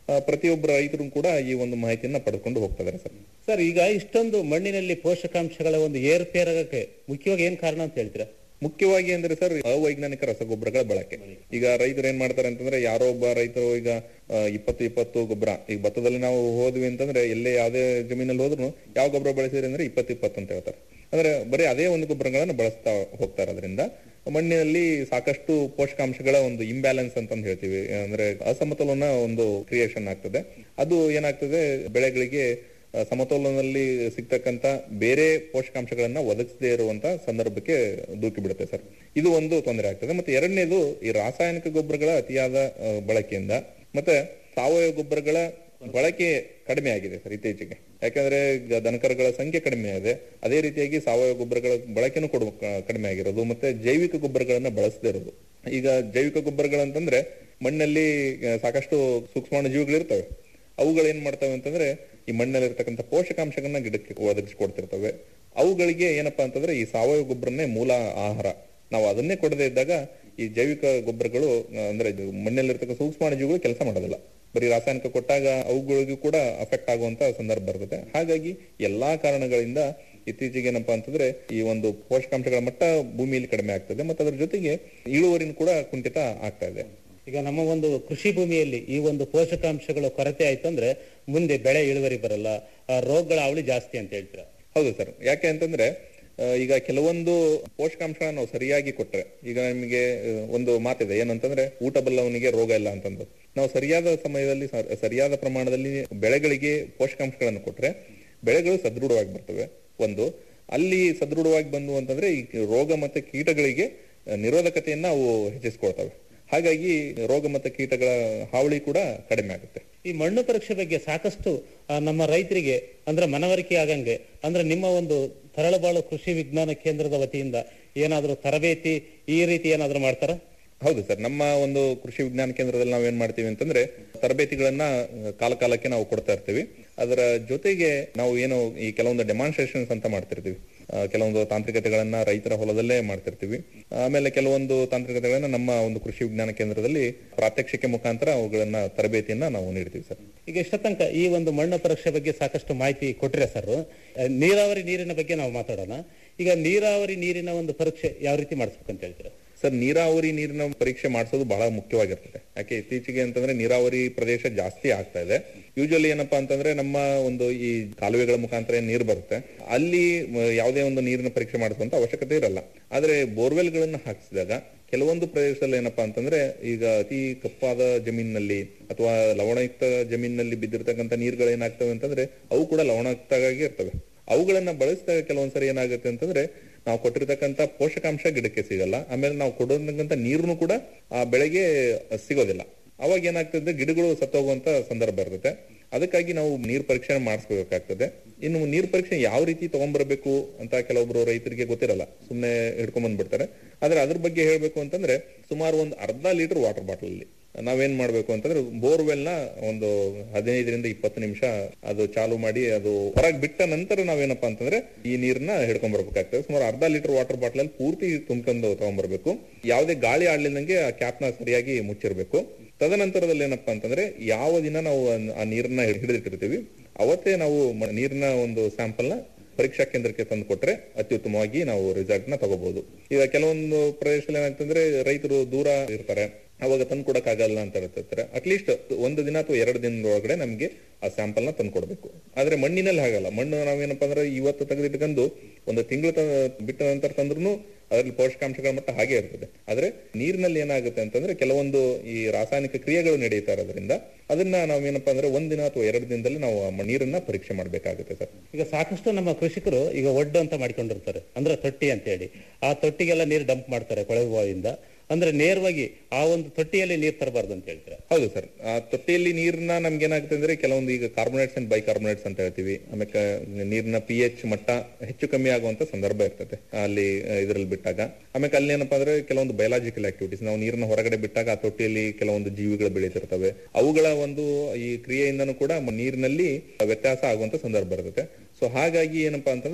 Speaker 16: ಆ, ಪ್ರತಿಯೊಬ್ಬರ ರೈತರು ಕೂಡ ಈ ಒಂದು ಮಾಹಿತಿಯನ್ನ ಪಡೆದುಕೊಂಡು ಹೋಗ್ತಾ ಇದಾರೆ ಸರ್
Speaker 15: ಸರ್ ಈಗ ಇಷ್ಟೊಂದು ಮಣ್ಣಿನಲ್ಲಿ ಪೋಷಕಾಂಶಗಳ ಒಂದು ಏರುಪೇರಾಗಕ್ಕೆ ಮುಖ್ಯವಾಗಿ ಏನ್ ಕಾರಣ ಅಂತ ಹೇಳ್ತೀರಾ
Speaker 16: ಮುಖ್ಯವಾಗಿ ಅಂದ್ರೆ ಸರ್ ಅವೈಜ್ಞಾನಿಕ ರಸಗೊಬ್ಬರಗಳ ಬಳಕೆ ಈಗ ರೈತರು ಏನ್ ಮಾಡ್ತಾರೆ ಅಂತಂದ್ರೆ ಯಾರೋ ಒಬ್ಬ ರೈತರು ಈಗ ಆ, ಇಪ್ಪತ್ತು ಇಪ್ಪತ್ತು ಗೊಬ್ಬರ ಈಗ ಭತ್ತದಲ್ಲಿ ನಾವು ಹೋದ್ವಿ ಅಂತಂದ್ರೆ ಎಲ್ಲೇ ಯಾವ್ದೇ ಜಮೀನಲ್ಲಿ ಹೋದ್ರು ಯಾವ ಗೊಬ್ಬರ ಬಳಸಿದ್ರಿ ಅಂದ್ರೆ ಇಪ್ಪತ್ತು ಇಪ್ಪತ್ತು ಅಂತ ಹೇಳ್ತಾರೆ ಅಂದ್ರೆ ಬರೀ ಅದೇ ಒಂದು ಗೊಬ್ಬರಗಳನ್ನ ಬಳಸ್ತಾ ಹೋಗ್ತಾರೆ ಅದರಿಂದ ಮಣ್ಣಿನಲ್ಲಿ ಸಾಕಷ್ಟು ಪೋಷಕಾಂಶಗಳ ಒಂದು ಇಂಬ್ಯಾಲೆನ್ಸ್ ಅಂತಂದು ಹೇಳ್ತೀವಿ ಅಂದ್ರೆ ಅಸಮತೋಲನ ಒಂದು ಕ್ರಿಯೇಷನ್ ಆಗ್ತದೆ ಅದು ಏನಾಗ್ತದೆ ಬೆಳೆಗಳಿಗೆ ಆ, ಸಮತೋಲನದಲ್ಲಿ ಸಿಗ್ತಕ್ಕಂತ ಬೇರೆ ಪೋಷಕಾಂಶಗಳನ್ನ ಒದಗಿಸದೇ ಇರುವಂತ ಸಂದರ್ಭಕ್ಕೆ ದೂಕಿ ಬಿಡುತ್ತೆ ಸರ್ ಇದು ಒಂದು ತೊಂದರೆ ಆಗ್ತದೆ ಮತ್ತೆ ಎರಡನೇದು ಈ ರಾಸಾಯನಿಕ ಗೊಬ್ಬರಗಳ ಅತಿಯಾದ ಆ, ಬಳಕೆಯಿಂದ ಮತ್ತೆ ಸಾವಯವ ಗೊಬ್ಬರಗಳ ಬಳಕೆ ಕಡಿಮೆ ಆಗಿದೆ ಸರ್ ಇತ್ತೀಚೆಗೆ ಯಾಕಂದ್ರೆ ಈಗ ದನಕರುಗಳ ಸಂಖ್ಯೆ ಕಡಿಮೆ ಇದೆ ಅದೇ ರೀತಿಯಾಗಿ ಸಾವಯವ ಗೊಬ್ಬರಗಳ ಬಳಕೆನೂ ಕೊಡ ಕಡಿಮೆ ಆಗಿರೋದು ಮತ್ತೆ ಜೈವಿಕ ಗೊಬ್ಬರಗಳನ್ನ ಬಳಸದೇ ಇರೋದು ಈಗ ಜೈವಿಕ ಗೊಬ್ಬರಗಳಂತಂದ್ರೆ ಮಣ್ಣಲ್ಲಿ ಆ, ಸಾಕಷ್ಟು ಸೂಕ್ಷ್ಮಾಣು ಜೀವಿಗಳಿರ್ತವೆ ಅವುಗಳು ಏನ್ ಮಾಡ್ತವೆ ಅಂತಂದ್ರೆ ಈ ಮಣ್ಣಲ್ಲಿ ಇರ್ತಕ್ಕಂಥ ಪೋಷಕಾಂಶಗಳನ್ನ ಗಿಡಕ್ಕೆ ಒದಗಿಸ್ಕೊಡ್ತಿರ್ತವೆ ಅವುಗಳಿಗೆ ಏನಪ್ಪಾ ಅಂತಂದ್ರೆ ಈ ಸಾವಯವ ಗೊಬ್ಬರನ್ನೇ ಮೂಲ ಆಹಾರ ನಾವು ಅದನ್ನೇ ಕೊಡದೇ ಇದ್ದಾಗ ಈ ಜೈವಿಕ ಗೊಬ್ಬರಗಳು ಆ, ಅಂದ್ರೆ ಇದು ಮಣ್ಣಲ್ಲಿರ್ತಕ್ಕಂಥ ಸೂಕ್ಷ್ಮಾಣುಜೀವಿಗಳು ಕೆಲಸ ಮಾಡೋದಿಲ್ಲ ಬರೀ ರಾಸಾಯನಿಕ ಕೊಟ್ಟಾಗ ಅವುಗಳಿಗೂ ಕೂಡ ಅಫೆಕ್ಟ್ ಆಗುವಂತ ಸಂದರ್ಭ ಬರ್ತದೆ ಹಾಗಾಗಿ ಎಲ್ಲಾ ಕಾರಣಗಳಿಂದ ಇತ್ತೀಚೆಗೆ ಏನಪ್ಪಾ ಅಂತಂದ್ರೆ ಈ ಒಂದು ಪೋಷಕಾಂಶಗಳ ಮಟ್ಟ ಭೂಮಿಯಲ್ಲಿ ಕಡಿಮೆ ಆಗ್ತದೆ ಮತ್ತೆ ಅದ್ರ ಜೊತೆಗೆ ಇಳುವರಿನೂ ಕೂಡ ಕುಂಠಿತ ಆಗ್ತಾ ಇದೆ
Speaker 15: ಈಗ ನಮ್ಮ ಒಂದು ಕೃಷಿ ಭೂಮಿಯಲ್ಲಿ ಈ ಒಂದು ಪೋಷಕಾಂಶಗಳ ಕೊರತೆ ಆಯ್ತು ಅಂದ್ರೆ ಮುಂದೆ ಬೆಳೆ ಇಳುವರಿ ಬರಲ್ಲ ಆ, ರೋಗಗಳ ಅವಳಿ ಜಾಸ್ತಿ ಅಂತ ಹೇಳ್ತೀರಾ
Speaker 16: ಹೌದು ಸರ್ ಯಾಕೆ ಅಂತಂದ್ರೆ ಆ, ಈಗ ಕೆಲವೊಂದು ಪೋಷಕಾಂಶ ನಾವು ಸರಿಯಾಗಿ ಕೊಟ್ರೆ ಈಗ ನಿಮಗೆ ಆ, ಒಂದು ಮಾತಿದೆ ಏನಂತಂದ್ರೆ ಊಟ ಬಲ್ಲವನಿಗೆ ರೋಗ ಇಲ್ಲ ಅಂತಂದು ನಾವು ಸರಿಯಾದ ಸಮಯದಲ್ಲಿ ಸರ್- ಸರಿಯಾದ ಪ್ರಮಾಣದಲ್ಲಿ ಬೆಳೆಗಳಿಗೆ ಪೋಷಕಾಂಶಗಳನ್ನು ಕೊಟ್ರೆ ಬೆಳೆಗಳು ಸದೃಢವಾಗಿ ಬರ್ತವೆ ಒಂದು ಅಲ್ಲಿ ಸದೃಢವಾಗಿ ಬಂದು ಅಂತಂದ್ರೆ ಈ ರೋಗ ಮತ್ತೆ ಕೀಟಗಳಿಗೆ ಆ, ನಿರೋಧಕತೆಯನ್ನ ಅವು ಹೆಚ್ಚಿಸ್ಕೊಳ್ತವೆ ಹಾಗಾಗಿ ರೋಗ ಮತ್ತೆ ಕೀಟಗಳ ಹಾವಳಿ ಕೂಡ ಕಡಿಮೆ ಆಗುತ್ತೆ
Speaker 15: ಈ ಮಣ್ಣು ಪರೀಕ್ಷೆ ಬಗ್ಗೆ ಸಾಕಷ್ಟು ಆ, ನಮ್ಮ ರೈತರಿಗೆ ಅಂದ್ರೆ ಮನವರಿಕೆ ಆಗಂಗೆ ಅಂದ್ರೆ ನಿಮ್ಮ ಒಂದು ತರಳಬಾಳು ಕೃಷಿ ವಿಜ್ಞಾನ ಕೇಂದ್ರದ ವತಿಯಿಂದ ಏನಾದ್ರೂ ತರಬೇತಿ ಈ ರೀತಿ ಏನಾದ್ರೂ ಮಾಡ್ತಾರ
Speaker 16: ಹೌದು ಸರ್ ನಮ್ಮ ಒಂದು ಕೃಷಿ ವಿಜ್ಞಾನ ಕೇಂದ್ರದಲ್ಲಿ ನಾವೇನ್ ಮಾಡ್ತೀವಿ ಅಂತಂದ್ರೆ ತರಬೇತಿಗಳನ್ನ ಆ, ಕಾಲ ಕಾಲಕ್ಕೆ ನಾವು ಕೊಡ್ತಾ ಇರ್ತೀವಿ ಅದರ ಜೊತೆಗೆ ನಾವು ಏನು ಈ ಕೆಲವೊಂದು ಡೆಮಾನ್ಸ್ಟ್ರೇಷನ್ಸ್ ಅಂತ ಮಾಡ್ತಿರ್ತೀವಿ ಆ, ಕೆಲವೊಂದು ತಾಂತ್ರಿಕತೆಗಳನ್ನ ರೈತರ ಹೊಲದಲ್ಲೇ ಮಾಡ್ತಿರ್ತೀವಿ ಆಮೇಲೆ ಕೆಲವೊಂದು ತಾಂತ್ರಿಕತೆಗಳನ್ನ ನಮ್ಮ ಒಂದು ಕೃಷಿ ವಿಜ್ಞಾನ ಕೇಂದ್ರದಲ್ಲಿ ಪ್ರಾತ್ಯಕ್ಷಿಕೆ ಮುಖಾಂತರ ಅವುಗಳನ್ನ ತರಬೇತಿಯನ್ನ ನಾವು ನೀಡ್ತೀವಿ ಸರ್
Speaker 15: ಈಗ ಇಷ್ಟ ತನಕ ಈ ಒಂದು ಮಣ್ಣು ಪರೀಕ್ಷೆ ಬಗ್ಗೆ ಸಾಕಷ್ಟು ಮಾಹಿತಿ ಕೊಟ್ಟಿರ ಸರ್ ನೀರಾವರಿ ನೀರಿನ ಬಗ್ಗೆ ನಾವು ಮಾತಾಡೋಣ ಈಗ ನೀರಾವರಿ ನೀರಿನ ಒಂದು ಪರೀಕ್ಷೆ ಯಾವ ರೀತಿ ಮಾಡಿಸ್ಬೇಕಂತ ಹೇಳ್ತೀರಾ
Speaker 16: ಸರ್ ನೀರಾವರಿ ನೀರಿನ ಪರೀಕ್ಷೆ ಮಾಡಿಸೋದು ಬಹಳ ಮುಖ್ಯವಾಗಿರ್ತದೆ ಯಾಕೆ ಇತ್ತೀಚೆಗೆ ಅಂತಂದ್ರೆ ನೀರಾವರಿ ಪ್ರದೇಶ ಜಾಸ್ತಿ ಆಗ್ತಾ ಇದೆ ಯೂಶಲಿ ಏನಪ್ಪಾ ಅಂತಂದ್ರೆ ನಮ್ಮ ಒಂದು ಈ ಕಾಲುವೆಗಳ ಮುಖಾಂತರ ಏನ್ ನೀರು ಬರುತ್ತೆ ಅಲ್ಲಿ ಮ, ಯಾವುದೇ ಒಂದು ನೀರಿನ ಪರೀಕ್ಷೆ ಮಾಡಿಸುವಂತ ಅವಶ್ಯಕತೆ ಇರಲ್ಲ ಆದ್ರೆ ಬೋರ್ವೆಲ್ ಗಳನ್ನ ಹಾಕಿಸಿದಾಗ ಕೆಲವೊಂದು ಪ್ರದೇಶದಲ್ಲಿ ಏನಪ್ಪಾ ಅಂತಂದ್ರೆ ಈಗ ಅತಿ ಕಪ್ಪಾದ ಜಮೀನಿನಲ್ಲಿ ಅಥವಾ ಲವಣಯುಕ್ತ ಜಮೀನಿನಲ್ಲಿ ಬಿದ್ದಿರ್ತಕ್ಕಂಥ ನೀರುಗಳು ಏನಾಗ್ತವೆ ಅಂತಂದ್ರೆ ಅವು ಕೂಡ ಲವಣಯುಕ್ತವಾಗಿ ಇರ್ತವೆ ಅವುಗಳನ್ನ ಬಳಸಿದಾಗ ಕೆಲವೊಂದ್ಸರಿ ಏನಾಗುತ್ತೆ ಅಂತಂದ್ರೆ ನಾವು ಕೊಟ್ಟಿರ್ತಕ್ಕಂಥ ಪೋಷಕಾಂಶ ಗಿಡಕ್ಕೆ ಸಿಗಲ್ಲ ಆಮೇಲೆ ನಾವು ಕೊಡೋತಕ್ಕಂಥ ನೀರನ್ನು ಕೂಡ ಆ ಬೆಳೆಗೆ ಸಿಗೋದಿಲ್ಲ ಅವಾಗ ಏನಾಗ್ತದೆ ಗಿಡಗಳು ಸತ್ತೋಗುವಂತ ಸಂದರ್ಭ ಇರ್ತದೆ ಅದಕ್ಕಾಗಿ ನಾವು ನೀರ್ ಪರೀಕ್ಷೆ ಮಾಡಿಸ್ಕೋಬೇಕಾಗ್ತದೆ ಇನ್ನು ನೀರ್ ಪರೀಕ್ಷೆ ಯಾವ ರೀತಿ ತಗೊಂಡ್ಬರ್ಬೇಕು ಅಂತ ಕೆಲವೊಬ್ರು ರೈತರಿಗೆ ಗೊತ್ತಿರಲ್ಲ ಸುಮ್ನೆ ಹಿಡ್ಕೊಂಡ್ ಬಂದ್ಬಿಡ್ತಾರೆ ಆದ್ರೆ ಅದ್ರ ಬಗ್ಗೆ ಹೇಳ್ಬೇಕು ಅಂತಂದ್ರೆ ಸುಮಾರು ಒಂದು ಅರ್ಧ ಲೀಟರ್ ವಾಟರ್ ಬಾಟಲ್ ಅಲ್ಲಿ ನಾವೇನ್ ಮಾಡ್ಬೇಕು ಅಂತಂದ್ರೆ ಬೋರ್ವೆಲ್ ನ ಒಂದು ಹದಿನೈದರಿಂದ ಇಪ್ಪತ್ತು ನಿಮಿಷ ಅದು ಚಾಲು ಮಾಡಿ ಅದು ಹೊರಗೆ ಬಿಟ್ಟ ನಂತರ ನಾವೇನಪ್ಪಾ ಅಂತಂದ್ರೆ ಈ ನೀರನ್ನ ಹಿಡ್ಕೊಂಡ್ ಬರ್ಬೇಕಾಗ್ತದೆ ಸುಮಾರು ಅರ್ಧ ಲೀಟರ್ ವಾಟರ್ ಬಾಟಲ್ ಅಲ್ಲಿ ಪೂರ್ತಿ ತುಂಬ್ಕೊಂಡು ತಗೊಂಡ್ಬರ್ಬೇಕು ಯಾವುದೇ ಗಾಳಿ ಆಡ್ಲಿಲ್ದಂಗೆ ಆ ಕ್ಯಾಪ್ ನ ಸರಿಯಾಗಿ ಮುಚ್ಚಿರ್ಬೇಕು ತದನಂತರದಲ್ಲಿ ಏನಪ್ಪಾ ಅಂತಂದ್ರೆ ಯಾವ ದಿನ ನಾವು ಅನ್- ಆ ನೀರನ್ನ ಹಿಡಿದಿಟ್ಟಿರ್ತೀವಿ ಅವತ್ತೇ ನಾವು ಮ- ನೀರಿನ ಒಂದು ಸ್ಯಾಂಪಲ್ ನ ಪರೀಕ್ಷಾ ಕೇಂದ್ರಕ್ಕೆ ತಂದು ಕೊಟ್ರೆ ಅತ್ಯುತ್ತಮವಾಗಿ ನಾವು ರಿಸಲ್ಟ್ ನ ತಗೋಬಹುದು ಈಗ ಕೆಲವೊಂದು ಪ್ರದೇಶದಲ್ಲಿ ಏನಾಗ್ತಂದ್ರೆ ರೈತರು ದೂರ ಇರ್ತಾರೆ ಅವಾಗ ತಂದು ಕೊಡಕ್ ಆಗಲ್ಲ ಅಂತ ಹೇಳ್ತಿರ್ತಾರೆ ಅಟ್ಲೀಸ್ಟ್ ಒಂದು ದಿನ ಅಥವಾ ಎರಡು ದಿನದೊಳಗಡೆ ನಮ್ಗೆ ಆ ಸ್ಯಾಂಪಲ್ ನ ತಂದು ಕೊಡ್ಬೇಕು ಆದ್ರೆ ಮಣ್ಣಿನಲ್ಲಿ ಹಾಗಲ್ಲ ಮಣ್ಣು ನಾವೇನಪ್ಪಾ ಅಂದ್ರೆ ಇವತ್ತು ತೆಗೆದಿಟ್ಕೊಂಡು ಒಂದು ತಿಂಗಳು ಬಿಟ್ಟ ನಂತರ ತಂದ್ರು ಅದರಲ್ಲಿ ಪೋಷಕಾಂಶಗಳ ಮಟ್ಟ ಹಾಗೆ ಇರ್ತದೆ ಆದ್ರೆ ನೀರಿನಲ್ಲಿ ಏನಾಗುತ್ತೆ ಅಂತಂದ್ರೆ ಕೆಲವೊಂದು ಈ ರಾಸಾಯನಿಕ ಕ್ರಿಯೆಗಳು ನಡೀತಾ ಇರೋದ್ರಿಂದ ಅದನ್ನ ನಾವೇನಪ್ಪಾ ಅಂದ್ರೆ ಒಂದಿನ ಅಥವಾ ಎರಡು ದಿನದಲ್ಲಿ ನಾವು ಆ ಮ- ನೀರನ್ನ ಪರೀಕ್ಷೆ ಮಾಡ್ಬೇಕಾಗುತ್ತೆ ಸರ್
Speaker 15: ಈಗ ಸಾಕಷ್ಟು ನಮ್ಮ ಕೃಷಿಕರು ಈಗ ಒಡ್ಡು ಅಂತ ಮಾಡ್ಕೊಂಡಿರ್ತಾರೆ ಅಂದ್ರೆ ತೊಟ್ಟಿ ಅಂತ ಹೇಳಿ ಆ ತೊಟ್ಟಿಗೆಲ್ಲ ನೀರು ಡಂಪ್ ಮಾಡ್ತಾರೆ ಕೊಳವೆ ಬಾವಿಯಿಂದ ಅಂದ್ರೆ ನೇರವಾಗಿ ಆ ಒಂದು ತೊಟ್ಟಿಯಲ್ಲಿ ನೀರು ತರಬಾರ್ದು ಅಂತ ಹೇಳ್ತಾರೆ
Speaker 16: ಹೌದು ಸರ್ ಆ ತೊಟ್ಟಿಯಲ್ಲಿ ನೀರನ್ನ ನಮ್ಗೆ ಏನಾಗುತ್ತೆ ಅಂದ್ರೆ ಕೆಲವೊಂದು ಈಗ ಕಾರ್ಬೋನೇಟ್ಸ್ ಅಂಡ್ ಬೈಕಾರ್ಬೋನೇಟ್ಸ್ ಅಂತ ಹೇಳ್ತೀವಿ ಆಮೇಲೆ ನೀರಿನ ಪಿ ಎಚ್ ಮಟ್ಟ ಹೆಚ್ಚು ಕಮ್ಮಿ ಆಗುವಂತ ಸಂದರ್ಭ ಇರ್ತದೆ ಅಲ್ಲಿ ಇದರಲ್ಲಿ ಬಿಟ್ಟಾಗ ಆಮೇಲೆ ಅಲ್ಲಿ ಏನಪ್ಪಾ ಅಂದ್ರೆ ಕೆಲವೊಂದು ಬಯಲಾಜಿಕಲ್ ಆಕ್ಟಿವಿಟೀಸ್ ನಾವು ನೀರನ್ನ ಹೊರಗಡೆ ಬಿಟ್ಟಾಗ ಆ ತೊಟ್ಟಿಯಲ್ಲಿ ಕೆಲವೊಂದು ಜೀವಿಗಳು ಬೆಳೀತಿರ್ತವೆ ಅವುಗಳ ಒಂದು ಈ ಕ್ರಿಯೆಯಿಂದನೂ ಕೂಡ ಮ- ನೀರಿನಲ್ಲಿ ವ್ಯತ್ಯಾಸ ಆಗುವಂತ ಸಂದರ್ಭ ಇರ್ತದೆ ಸೊ ಹಾಗಾಗಿ ಏನಪ್ಪಾ ಅಂತಂದ್ರೆ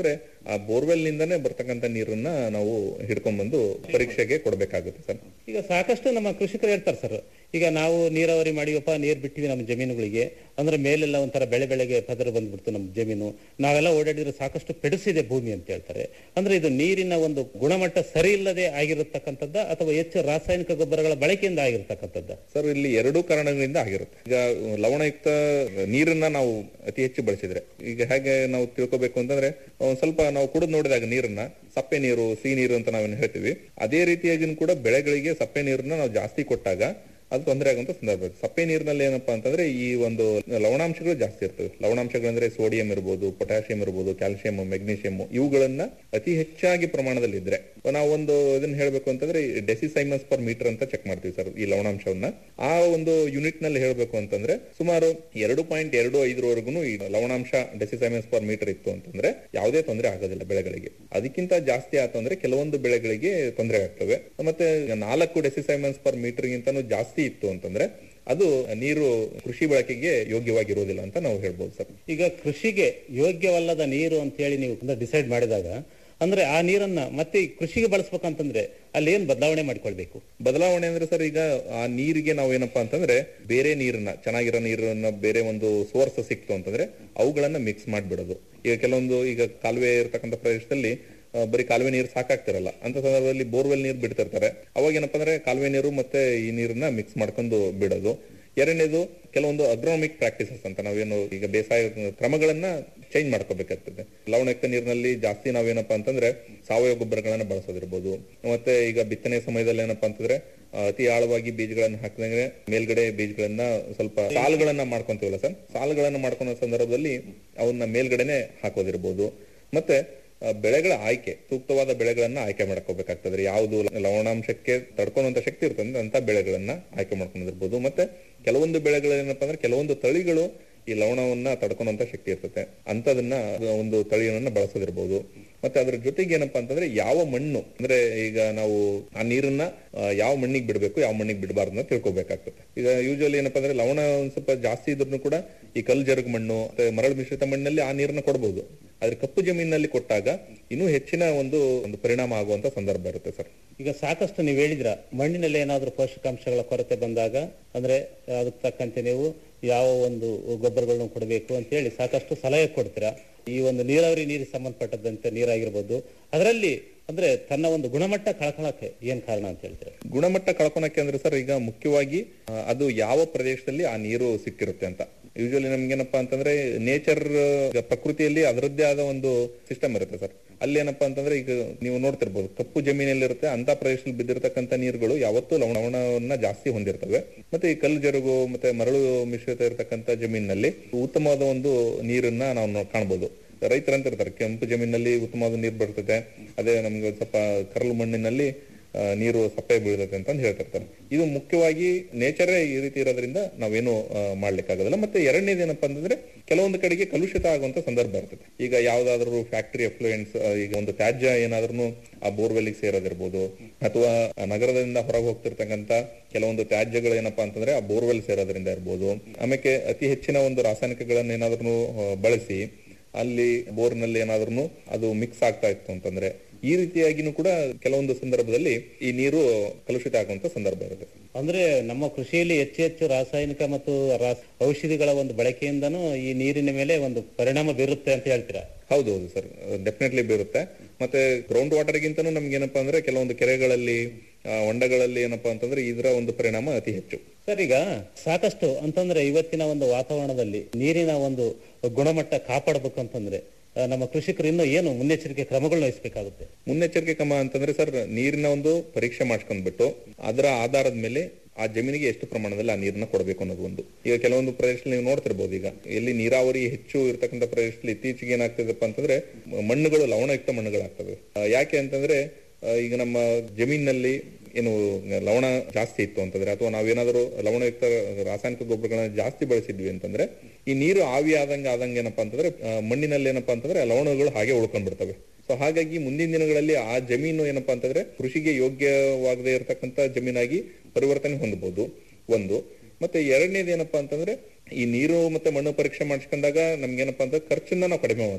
Speaker 16: ಆ ಬೋರ್ವೆಲ್ ನಿಂದನೇ ಬರ್ತಕ್ಕಂಥ ನೀರನ್ನ ನಾವು ಹಿಡ್ಕೊಂಡ್ಬಂದು ಪರೀಕ್ಷೆಗೆ ಕೊಡಬೇಕಾಗುತ್ತೆ ಸರ್
Speaker 15: ಈಗ ಸಾಕಷ್ಟು ನಮ್ಮ ಕೃಷಿಕರು ಹೇಳ್ತಾರೆ ಸರ್ ಈಗ ನಾವು ನೀರಾವರಿ ಮಾಡಿವಪ್ಪ ನೀರ್ ಬಿಟ್ಟಿವಿ ನಮ್ಮ ಜಮೀನುಗಳಿಗೆ ಅಂದ್ರೆ ಮೇಲೆಲ್ಲ ಒಂಥರ ಬೆಳೆ ಬೆಳೆಗೆ ಪದರ ಬಂದ್ಬಿಡ್ತು ನಮ್ಮ ಜಮೀನು ನಾವೆಲ್ಲ ಓಡಾಡಿದ್ರೆ ಸಾಕಷ್ಟು ಪೆಡಿಸಿದೆ ಭೂಮಿ ಅಂತ ಹೇಳ್ತಾರೆ ಅಂದ್ರೆ ಇದು ನೀರಿನ ಒಂದು ಗುಣಮಟ್ಟ ಸರಿ ಇಲ್ಲದೆ ಆಗಿರತಕ್ಕಂಥದ್ದ ಅಥವಾ ಹೆಚ್ಚು ರಾಸಾಯನಿಕ ಗೊಬ್ಬರಗಳ ಬಳಕೆಯಿಂದ ಆಗಿರತಕ್ಕಂಥದ್ದ
Speaker 16: ಸರ್ ಇಲ್ಲಿ ಎರಡೂ ಕಾರಣಗಳಿಂದ ಆಗಿರುತ್ತೆ ಈಗ ಲವಣಯುಕ್ತ ನೀರನ್ನ ನಾವು ಅತಿ ಹೆಚ್ಚು ಬಳಸಿದ್ರೆ ಈಗ ಹೇಗೆ ನಾವು ತಿಳ್ಕೊಬೇಕು ಅಂತಂದ್ರೆ ಒಂದ್ ಸ್ವಲ್ಪ ನಾವು ಕುಡಿದು ನೋಡಿದಾಗ ನೀರನ್ನ ಸಪ್ಪೆ ನೀರು ಸಿಹಿ ನೀರು ಅಂತ ನಾವೇನು ಹೇಳ್ತೀವಿ ಅದೇ ರೀತಿಯಾಗಿ ಕೂಡ ಬೆಳೆಗಳಿಗೆ ಸಪ್ಪೆ ನೀರನ್ನ ನಾವು ಜಾಸ್ತಿ ಕೊಟ್ಟಾಗ ಅದು ತೊಂದರೆ ಆಗುವಂತ ಸಂದರ್ಭ ಇದೆ. ಸಪ್ಪೆ ನೀರಿನಲ್ಲಿ ಏನಪ್ಪಾ ಅಂತಂದ್ರೆ ಈ ಒಂದು ಲವಣಾಂಶಗಳು ಜಾಸ್ತಿ ಇರ್ತವೆ ಲವಣಾಂಶಗಳಂದ್ರೆ ಸೋಡಿಯಂ ಇರ್ಬೋದು ಪೊಟ್ಯಾಷಿಯಂ ಇರ್ಬೋದು ಕ್ಯಾಲ್ಸಿಯಂ ಮೆಗ್ನೀಷಿಯಂ ಇವುಗಳನ್ನ ಅತಿ ಹೆಚ್ಚಾಗಿ ಪ್ರಮಾಣದಲ್ಲಿ ಇದ್ರೆ ನಾವೊಂದು ಇದನ್ನ ಹೇಳ್ಬೇಕು ಅಂತಂದ್ರೆ ಡೆಸಿಸೈಮಸ್ ಪರ್ ಮೀಟರ್ ಅಂತ ಚೆಕ್ ಮಾಡ್ತೀವಿ ಸರ್ ಈ ಲವಣಾಂಶವನ್ನ ಆ ಒಂದು ಯೂನಿಟ್ ನಲ್ಲಿ ಹೇಳ್ಬೇಕು ಅಂತಂದ್ರೆ ಸುಮಾರು ಎರಡು ಪಾಯಿಂಟ್ ಎರಡು ಐದರವರೆಗೂ ಈ ಲವಣಾಂಶ ಡೆಸಿಸೈಮಸ್ ಪರ್ ಮೀಟರ್ ಇತ್ತು ಅಂತಂದ್ರೆ ಯಾವುದೇ ತೊಂದರೆ ಆಗೋದಿಲ್ಲ ಬೆಳೆಗಳಿಗೆ ಅದಕ್ಕಿಂತ ಜಾಸ್ತಿ ಆಯ್ತು ಅಂದ್ರೆ ಕೆಲವೊಂದು ಬೆಳೆಗಳಿಗೆ ತೊಂದರೆ ಆಗ್ತವೆ ಮತ್ತೆ ನಾಲ್ಕು ಡೆಸಿಸೈಮನ್ಸ್ ಪರ್ ಮೀಟರ್ ಗಿಂತನೂ ಜಾಸ್ತಿ ಇತ್ತು ಅಂತಂದ್ರೆ ಅದು ನೀರು ಕೃಷಿ ಬಳಕೆಗೆ ಯೋಗ್ಯವಾಗಿರೋದಿಲ್ಲ ಅಂತ ನಾವು ಹೇಳ್ಬೋದು ಸರ್
Speaker 15: ಈಗ ಕೃಷಿಗೆ ಯೋಗ್ಯವಲ್ಲದ ನೀರು ಅಂತ ಹೇಳಿ ನೀವು ಡಿಸೈಡ್ ಮಾಡಿದಾಗ ಅಂದ್ರೆ ಆ ನೀರನ್ನ ಮತ್ತೆ ಈ ಕೃಷಿಗೆ ಬಳಸ್ಬೇಕಂತಂದ್ರೆ ಅಲ್ಲಿ ಏನ್ ಬದಲಾವಣೆ ಮಾಡ್ಕೊಳ್ಬೇಕು
Speaker 16: ಬದಲಾವಣೆ ಅಂದ್ರೆ ಸರ್ ಈಗ ಆ ನೀರಿಗೆ ನಾವು ಏನಪ್ಪಾ ಅಂತಂದ್ರೆ ಬೇರೆ ನೀರನ್ನ ಚೆನ್ನಾಗಿರೋ ನೀರನ್ನ ಬೇರೆ ಒಂದು ಸೋರ್ಸ್ ಸಿಕ್ತು ಅಂತಂದ್ರೆ ಅವುಗಳನ್ನ ಮಿಕ್ಸ್ ಮಾಡ್ಬಿಡೋದು ಈಗ ಕೆಲವೊಂದು ಈಗ ಕಾಲುವೆ ಇರತಕ್ಕಂಥ ಪ್ರದೇಶದಲ್ಲಿ ಆ, ಬರೀ ಕಾಲುವೆ ನೀರು ಸಾಕಾಗ್ತಿರಲ್ಲ ಅಂತ ಸಂದರ್ಭದಲ್ಲಿ ಬೋರ್ವೆಲ್ ನೀರು ಬಿಡ್ತಿರ್ತಾರೆ ಅವಾಗ ಏನಪ್ಪಾ ಅಂದ್ರೆ ಕಾಲುವೆ ನೀರು ಮತ್ತೆ ಈ ನೀರನ್ನ ಮಿಕ್ಸ್ ಮಾಡ್ಕೊಂಡು ಬಿಡೋದು ಎರಡನೇದು ಕೆಲವೊಂದು ಅಗ್ರೋಮಿಕ್ ಪ್ರಾಕ್ಟೀಸಸ್ ಅಂತ ನಾವೇನು ಈಗ ಬೇಸಾಯ ಕ್ರಮಗಳನ್ನ ಚೇಂಜ್ ಮಾಡ್ಕೋಬೇಕಾಗ್ತದೆ ಲವಣಯುಕ್ತ ನೀರಿನಲ್ಲಿ ಜಾಸ್ತಿ ನಾವೇನಪ್ಪಾ ಅಂತಂದ್ರೆ ಸಾವಯವ ಗೊಬ್ಬರಗಳನ್ನ ಬಳಸೋದಿರ್ಬೋದು ಮತ್ತೆ ಈಗ ಬಿತ್ತನೆ ಸಮಯದಲ್ಲಿ ಏನಪ್ಪಾ ಅಂತಂದ್ರೆ ಆ, ಅತಿ ಆಳವಾಗಿ ಬೀಜಗಳನ್ನ ಹಾಕಿದಂಗೆ ಮೇಲ್ಗಡೆ ಬೀಜಗಳನ್ನ ಸ್ವಲ್ಪ ಸಾಲುಗಳನ್ನ ಮಾಡ್ಕೊಂತೀವಲ್ಲ ಸರ್ ಸಾಲುಗಳನ್ನ ಮಾಡ್ಕೊಳೋ ಸಂದರ್ಭದಲ್ಲಿ ಅವನ್ನ ಮೇಲ್ಗಡೆನೆ ಹಾಕೋದಿರ್ಬೋದು ಮತ್ತೆ ಆ, ಬೆಳೆಗಳ ಆಯ್ಕೆ ಸೂಕ್ತವಾದ ಬೆಳೆಗಳನ್ನ ಆಯ್ಕೆ ಮಾಡ್ಕೋಬೇಕಾಗ್ತದೆ ಯಾವುದು ಲವಣಾಂಶಕ್ಕೆ ತಡ್ಕೊಳ್ಳುವಂತ ಶಕ್ತಿ ಇರ್ತದೆ ಅಂತ ಬೆಳೆಗಳನ್ನ ಆಯ್ಕೆ ಮಾಡ್ಕೊಂಡಿರ್ಬೋದು ಮತ್ತೆ ಕೆಲವೊಂದು ಬೆಳೆಗಳು ಏನಪ್ಪಾ ಅಂದ್ರೆ ಕೆಲವೊಂದು ತಳಿಗಳು ಈ ಲವಣವನ್ನ ತಡ್ಕೊಳ್ಳುವಂತ ಶಕ್ತಿ ಇರ್ತದೆ ಅಂತದನ್ನ ಒಂದು ತಳಿಯನ್ನ ಬಳಸೋದಿರ್ಬೋದು ಮತ್ತೆ ಅದ್ರ ಜೊತೆಗೆ ಏನಪ್ಪಾ ಅಂತಂದ್ರೆ ಯಾವ ಮಣ್ಣು ಅಂದ್ರೆ ಈಗ ನಾವು ಆ ನೀರನ್ನ ಆ, ಯಾವ ಮಣ್ಣಿಗೆ ಬಿಡಬೇಕು ಯಾವ ಮಣ್ಣಿಗೆ ಬಿಡಬಾರ್ದು ಅಂತ ತಿಳ್ಕೊಬೇಕಾಗ್ತದೆ ಈಗ ಯೂಶುವಲಿ ಏನಪ್ಪಾ ಅಂದ್ರೆ ಲವಣ ಒಂದ್ ಸ್ವಲ್ಪ ಜಾಸ್ತಿ ಇದ್ರೂ ಕೂಡ ಈ ಕಲ್ ಜರುಗ್ ಮಣ್ಣು ಮತ್ತೆ ಮರಳು ಮಿಶ್ರಿತ ಮಣ್ಣಲ್ಲಿ ಆ ನೀರನ್ನ ಕೊಡಬಹುದು ಆದ್ರೆ ಕಪ್ಪು ಜಮೀನಿನಲ್ಲಿ ಕೊಟ್ಟಾಗ ಇನ್ನೂ ಹೆಚ್ಚಿನ ಒಂದು ಒಂದು ಪರಿಣಾಮ ಆಗುವಂತ ಸಂದರ್ಭ ಇರುತ್ತೆ ಸರ್
Speaker 15: ಈಗ ಸಾಕಷ್ಟು ನೀವು ಹೇಳಿದ್ರ ಮಣ್ಣಿನಲ್ಲಿ ಏನಾದ್ರೂ ಪೋಷಕಾಂಶಗಳ ಕೊರತೆ ಬಂದಾಗ ಅಂದ್ರೆ ಅದಕ್ಕೆ ತಕ್ಕಂತೆ ನೀವು ಯಾವ ಒಂದು ಗೊಬ್ಬರಗಳನ್ನು ಕೊಡಬೇಕು ಅಂತ ಹೇಳಿ ಸಾಕಷ್ಟು ಸಲಹೆ ಕೊಡ್ತೀರಾ ಈ ಒಂದು ನೀರಾವರಿ ನೀರಿಗೆ ಸಂಬಂಧಪಟ್ಟದಂತೆ ನೀರಾಗಿರ್ಬೋದು ಅದರಲ್ಲಿ ಅಂದ್ರೆ ತನ್ನ ಒಂದು ಗುಣಮಟ್ಟ ಕಳ್ಕೊಳಕ್ಕೆ ಏನ್ ಕಾರಣ ಅಂತ ಹೇಳ್ತೀರಾ
Speaker 16: ಗುಣಮಟ್ಟ ಕಳ್ಕೊಳಕ್ಕೆ ಅಂದ್ರೆ ಸರ್ ಈಗ ಮುಖ್ಯವಾಗಿ ಆ, ಅದು ಯಾವ ಪ್ರದೇಶದಲ್ಲಿ ಆ ನೀರು ಸಿಕ್ಕಿರುತ್ತೆ ಅಂತ ಯೂಶುವಲಿ ನಮ್ಗೇನಪ್ಪಾ ಅಂತಂದ್ರೆ ನೇಚರ್ ಪ್ರಕೃತಿಯಲ್ಲಿ ಅದರದ್ದೇ ಆದ ಒಂದು ಸಿಸ್ಟಮ್ ಇರುತ್ತೆ ಸರ್ ಅಲ್ಲಿ ಏನಪ್ಪಾ ಅಂತಂದ್ರೆ ಈಗ ನೀವು ನೋಡ್ತಿರ್ಬೋದು ಕಪ್ಪು ಜಮೀನಲ್ಲಿ ಇರುತ್ತೆ ಅಂತ ಪ್ರದೇಶದಲ್ಲಿ ಬಿದ್ದಿರತಕ್ಕಂತ ನೀರುಗಳು ಯಾವತ್ತೂ ಲವಣ ಲವಣವನ್ನ ಜಾಸ್ತಿ ಹೊಂದಿರ್ತವೆ ಮತ್ತೆ ಈ ಕಲ್ಲು ಜರುಗು ಮತ್ತೆ ಮರಳು ಮಿಶ್ರಿತ ಇರತಕ್ಕಂತ ಜಮೀನಿನಲ್ಲಿ ಉತ್ತಮವಾದ ಒಂದು ನೀರನ್ನ ನಾವು ನೋ- ಕಾಣ್ಬೋದು ರೈತರಂತ ಇರ್ತಾರೆ ಕೆಂಪು ಜಮೀನಲ್ಲಿ ಉತ್ತಮವಾದ ನೀರು ಬರ್ತದೆ ಅದೇ ನಮ್ಗೆ ಒಂದ್ ಸ್ವಲ್ಪ ಕರಳು ಮಣ್ಣಿನಲ್ಲಿ ಆ, ನೀರು ಸಪ್ಪೆ ಬೀಳ್ತದೆ ಅಂತ ಹೇಳ್ತಿರ್ತಾರೆ ಇದು ಮುಖ್ಯವಾಗಿ ನೇಚರೇ ಈ ರೀತಿ ಇರೋದ್ರಿಂದ ನಾವೇನು ಆ, ಮಾಡ್ಲಿಕ್ಕಾಗೋದಿಲ್ಲ ಮತ್ತೆ ಎರಡನೇದು ಏನಪ್ಪಾ ಅಂತಂದ್ರೆ ಕೆಲವೊಂದು ಕಡೆಗೆ ಕಲುಷಿತ ಆಗುವಂತ ಸಂದರ್ಭ ಇರ್ತದೆ ಈಗ ಯಾವ್ದಾದ್ರು ಫ್ಯಾಕ್ಟರಿ ಎಫ್ಲುಯೆನ್ಸ್ ಈಗ ಒಂದು ತ್ಯಾಜ್ಯ ಏನಾದ್ರೂ ಆ ಬೋರ್ವೆಲ್ ಸೇರೋದಿರ್ಬೋದು ಅಥವಾ ಆ ನಗರದಿಂದ ಹೊರಗೆ ಹೋಗ್ತಿರ್ತಕ್ಕಂತ ಕೆಲವೊಂದು ತ್ಯಾಜ್ಯಗಳು ಏನಪ್ಪಾ ಅಂತಂದ್ರೆ ಆ ಬೋರ್ವೆಲ್ ಸೇರೋದ್ರಿಂದ ಇರ್ಬೋದು ಆಮೇಲೆ ಅತಿ ಹೆಚ್ಚಿನ ಒಂದು ರಾಸಾಯನಿಕಗಳನ್ನ ಏನಾದ್ರೂ ಬಳಸಿ ಅಲ್ಲಿ ಬೋರ್ನಲ್ಲಿ ಏನಾದ್ರೂ ಅದು ಮಿಕ್ಸ್ ಆಗ್ತಾ ಇತ್ತು ಅಂತಂದ್ರೆ ಈ ರೀತಿಯಾಗಿನೂ ಕೂಡ ಕೆಲವೊಂದು ಸಂದರ್ಭದಲ್ಲಿ ಈ ನೀರು ಕಲುಷಿತ ಆಗುವಂತ ಸಂದರ್ಭ ಇರುತ್ತೆ
Speaker 15: ಅಂದ್ರೆ ನಮ್ಮ ಕೃಷಿಯಲ್ಲಿ ಹೆಚ್ಚು ಹೆಚ್ಚು ರಾಸಾಯನಿಕ ಮತ್ತು ರಾಸ್- ಔಷಧಿಗಳ ಒಂದು ಬಳಕೆಯಿಂದನೂ ಈ ನೀರಿನ ಮೇಲೆ ಒಂದು ಪರಿಣಾಮ ಬೀರುತ್ತೆ ಅಂತ ಹೇಳ್ತೀರಾ
Speaker 16: ಹೌದು ಹೌದು ಸರ್ ಡೆಫಿನೆಟ್ಲಿ ಬೀರುತ್ತೆ ಮತ್ತೆ ಗ್ರೌಂಡ್ ವಾಟರ್ ಗಿಂತನೂ ನಮ್ಗೆ ಏನಪ್ಪಾ ಅಂದ್ರೆ ಕೆಲವೊಂದು ಕೆರೆಗಳಲ್ಲಿ ಆ, ಹೊಂಡಗಳಲ್ಲಿ ಏನಪ್ಪಾ ಅಂತಂದ್ರೆ ಇದರ ಒಂದು ಪರಿಣಾಮ ಅತಿ ಹೆಚ್ಚು
Speaker 15: ಸರ್ ಈಗ ಸಾಕಷ್ಟು ಅಂತಂದ್ರೆ ಇವತ್ತಿನ ಒಂದು ವಾತಾವರಣದಲ್ಲಿ ನೀರಿನ ಒಂದು ಗುಣಮಟ್ಟ ಕಾಪಾಡಬೇಕಂತಂದ್ರೆ ಆ, ನಮ್ಮ ಕೃಷಿಕರು ಇನ್ನೂ ಏನು ಮುನ್ನೆಚ್ಚರಿಕೆ ಕ್ರಮಗಳನ್ನ ವಹಿಸಬೇಕಾಗುತ್ತೆ
Speaker 16: ಮುನ್ನೆಚ್ಚರಿಕೆ ಕ್ರಮ ಅಂತಂದ್ರೆ ಸರ್ ನೀರಿನ ಒಂದು ಪರೀಕ್ಷೆ ಮಾಡ್ಕೊಂಡ್ಬಿಟ್ಟು ಅದರ ಆಧಾರದ ಮೇಲೆ ಆ ಜಮೀನಿಗೆ ಎಷ್ಟು ಪ್ರಮಾಣದಲ್ಲಿ ಆ ನೀರನ್ನ ಕೊಡಬೇಕು ಅನ್ನೋದು ಒಂದು ಈಗ ಕೆಲವೊಂದು ಪ್ರದೇಶದಲ್ಲಿ ನೀವು ನೋಡ್ತಿರ್ಬೋದು ಈಗ ಎಲ್ಲಿ ನೀರಾವರಿ ಹೆಚ್ಚು ಇರತಕ್ಕಂಥ ಪ್ರದೇಶದಲ್ಲಿ ಇತ್ತೀಚೆಗೆ ಏನಾಗ್ತಿದೆಪ್ಪ ಅಂತಂದ್ರೆ ಮಣ್ಣುಗಳು ಲವಣಯುಕ್ತ ಮಣ್ಣುಗಳಾಗ್ತವೆ ಆ, ಯಾಕೆ ಅಂತಂದ್ರೆ ಆ, ಈಗ ನಮ್ಮ ಜಮೀನಿನಲ್ಲಿ ಏನು ಲವಣ ಜಾಸ್ತಿ ಇತ್ತು ಅಂತಂದ್ರೆ ಅಥವಾ ನಾವೇನಾದರೂ ಲವಣಯುಕ್ತ ರಾಸಾಯನಿಕ ಗೊಬ್ಬರಗಳನ್ನ ಜಾಸ್ತಿ ಬಳಸಿದ್ವಿ ಅಂತಂದ್ರೆ ಈ ನೀರು ಆವಿ ಆದಂಗೆ ಆದಂಗೆ ಏನಪ್ಪಾ ಅಂತಂದ್ರೆ ಆ, ಮಣ್ಣಿನಲ್ಲಿ ಏನಪ್ಪಾ ಅಂತಂದ್ರೆ ಆ ಲವಣಗಳು ಹಾಗೆ ಉಳ್ಕೊಂಡ್ಬಿಡ್ತವೆ ಸೊ ಹಾಗಾಗಿ ಮುಂದಿನ ದಿನಗಳಲ್ಲಿ ಆ ಜಮೀನು ಏನಪ್ಪಾ ಅಂತಂದ್ರೆ ಕೃಷಿಗೆ ಯೋಗ್ಯವಾಗದೇ ಇರತಕ್ಕಂತ ಜಮೀನಾಗಿ ಪರಿವರ್ತನೆ ಹೊಂದಬಹುದು ಒಂದು ಮತ್ತೆ ಎರಡನೇದು ಏನಪ್ಪಾ ಅಂತಂದ್ರೆ ಈ ನೀರು ಮತ್ತೆ ಮಣ್ಣು ಪರೀಕ್ಷೆ ಮಾಡಿಸ್ಕೊಂಡಾಗ ನಮ್ಗೇನಪ್ಪಾ ಅಂದ್ರೆ ಖರ್ಚನ್ನ ನಾವು ಕಡಿಮೆ ಮಾಡಬಹುದು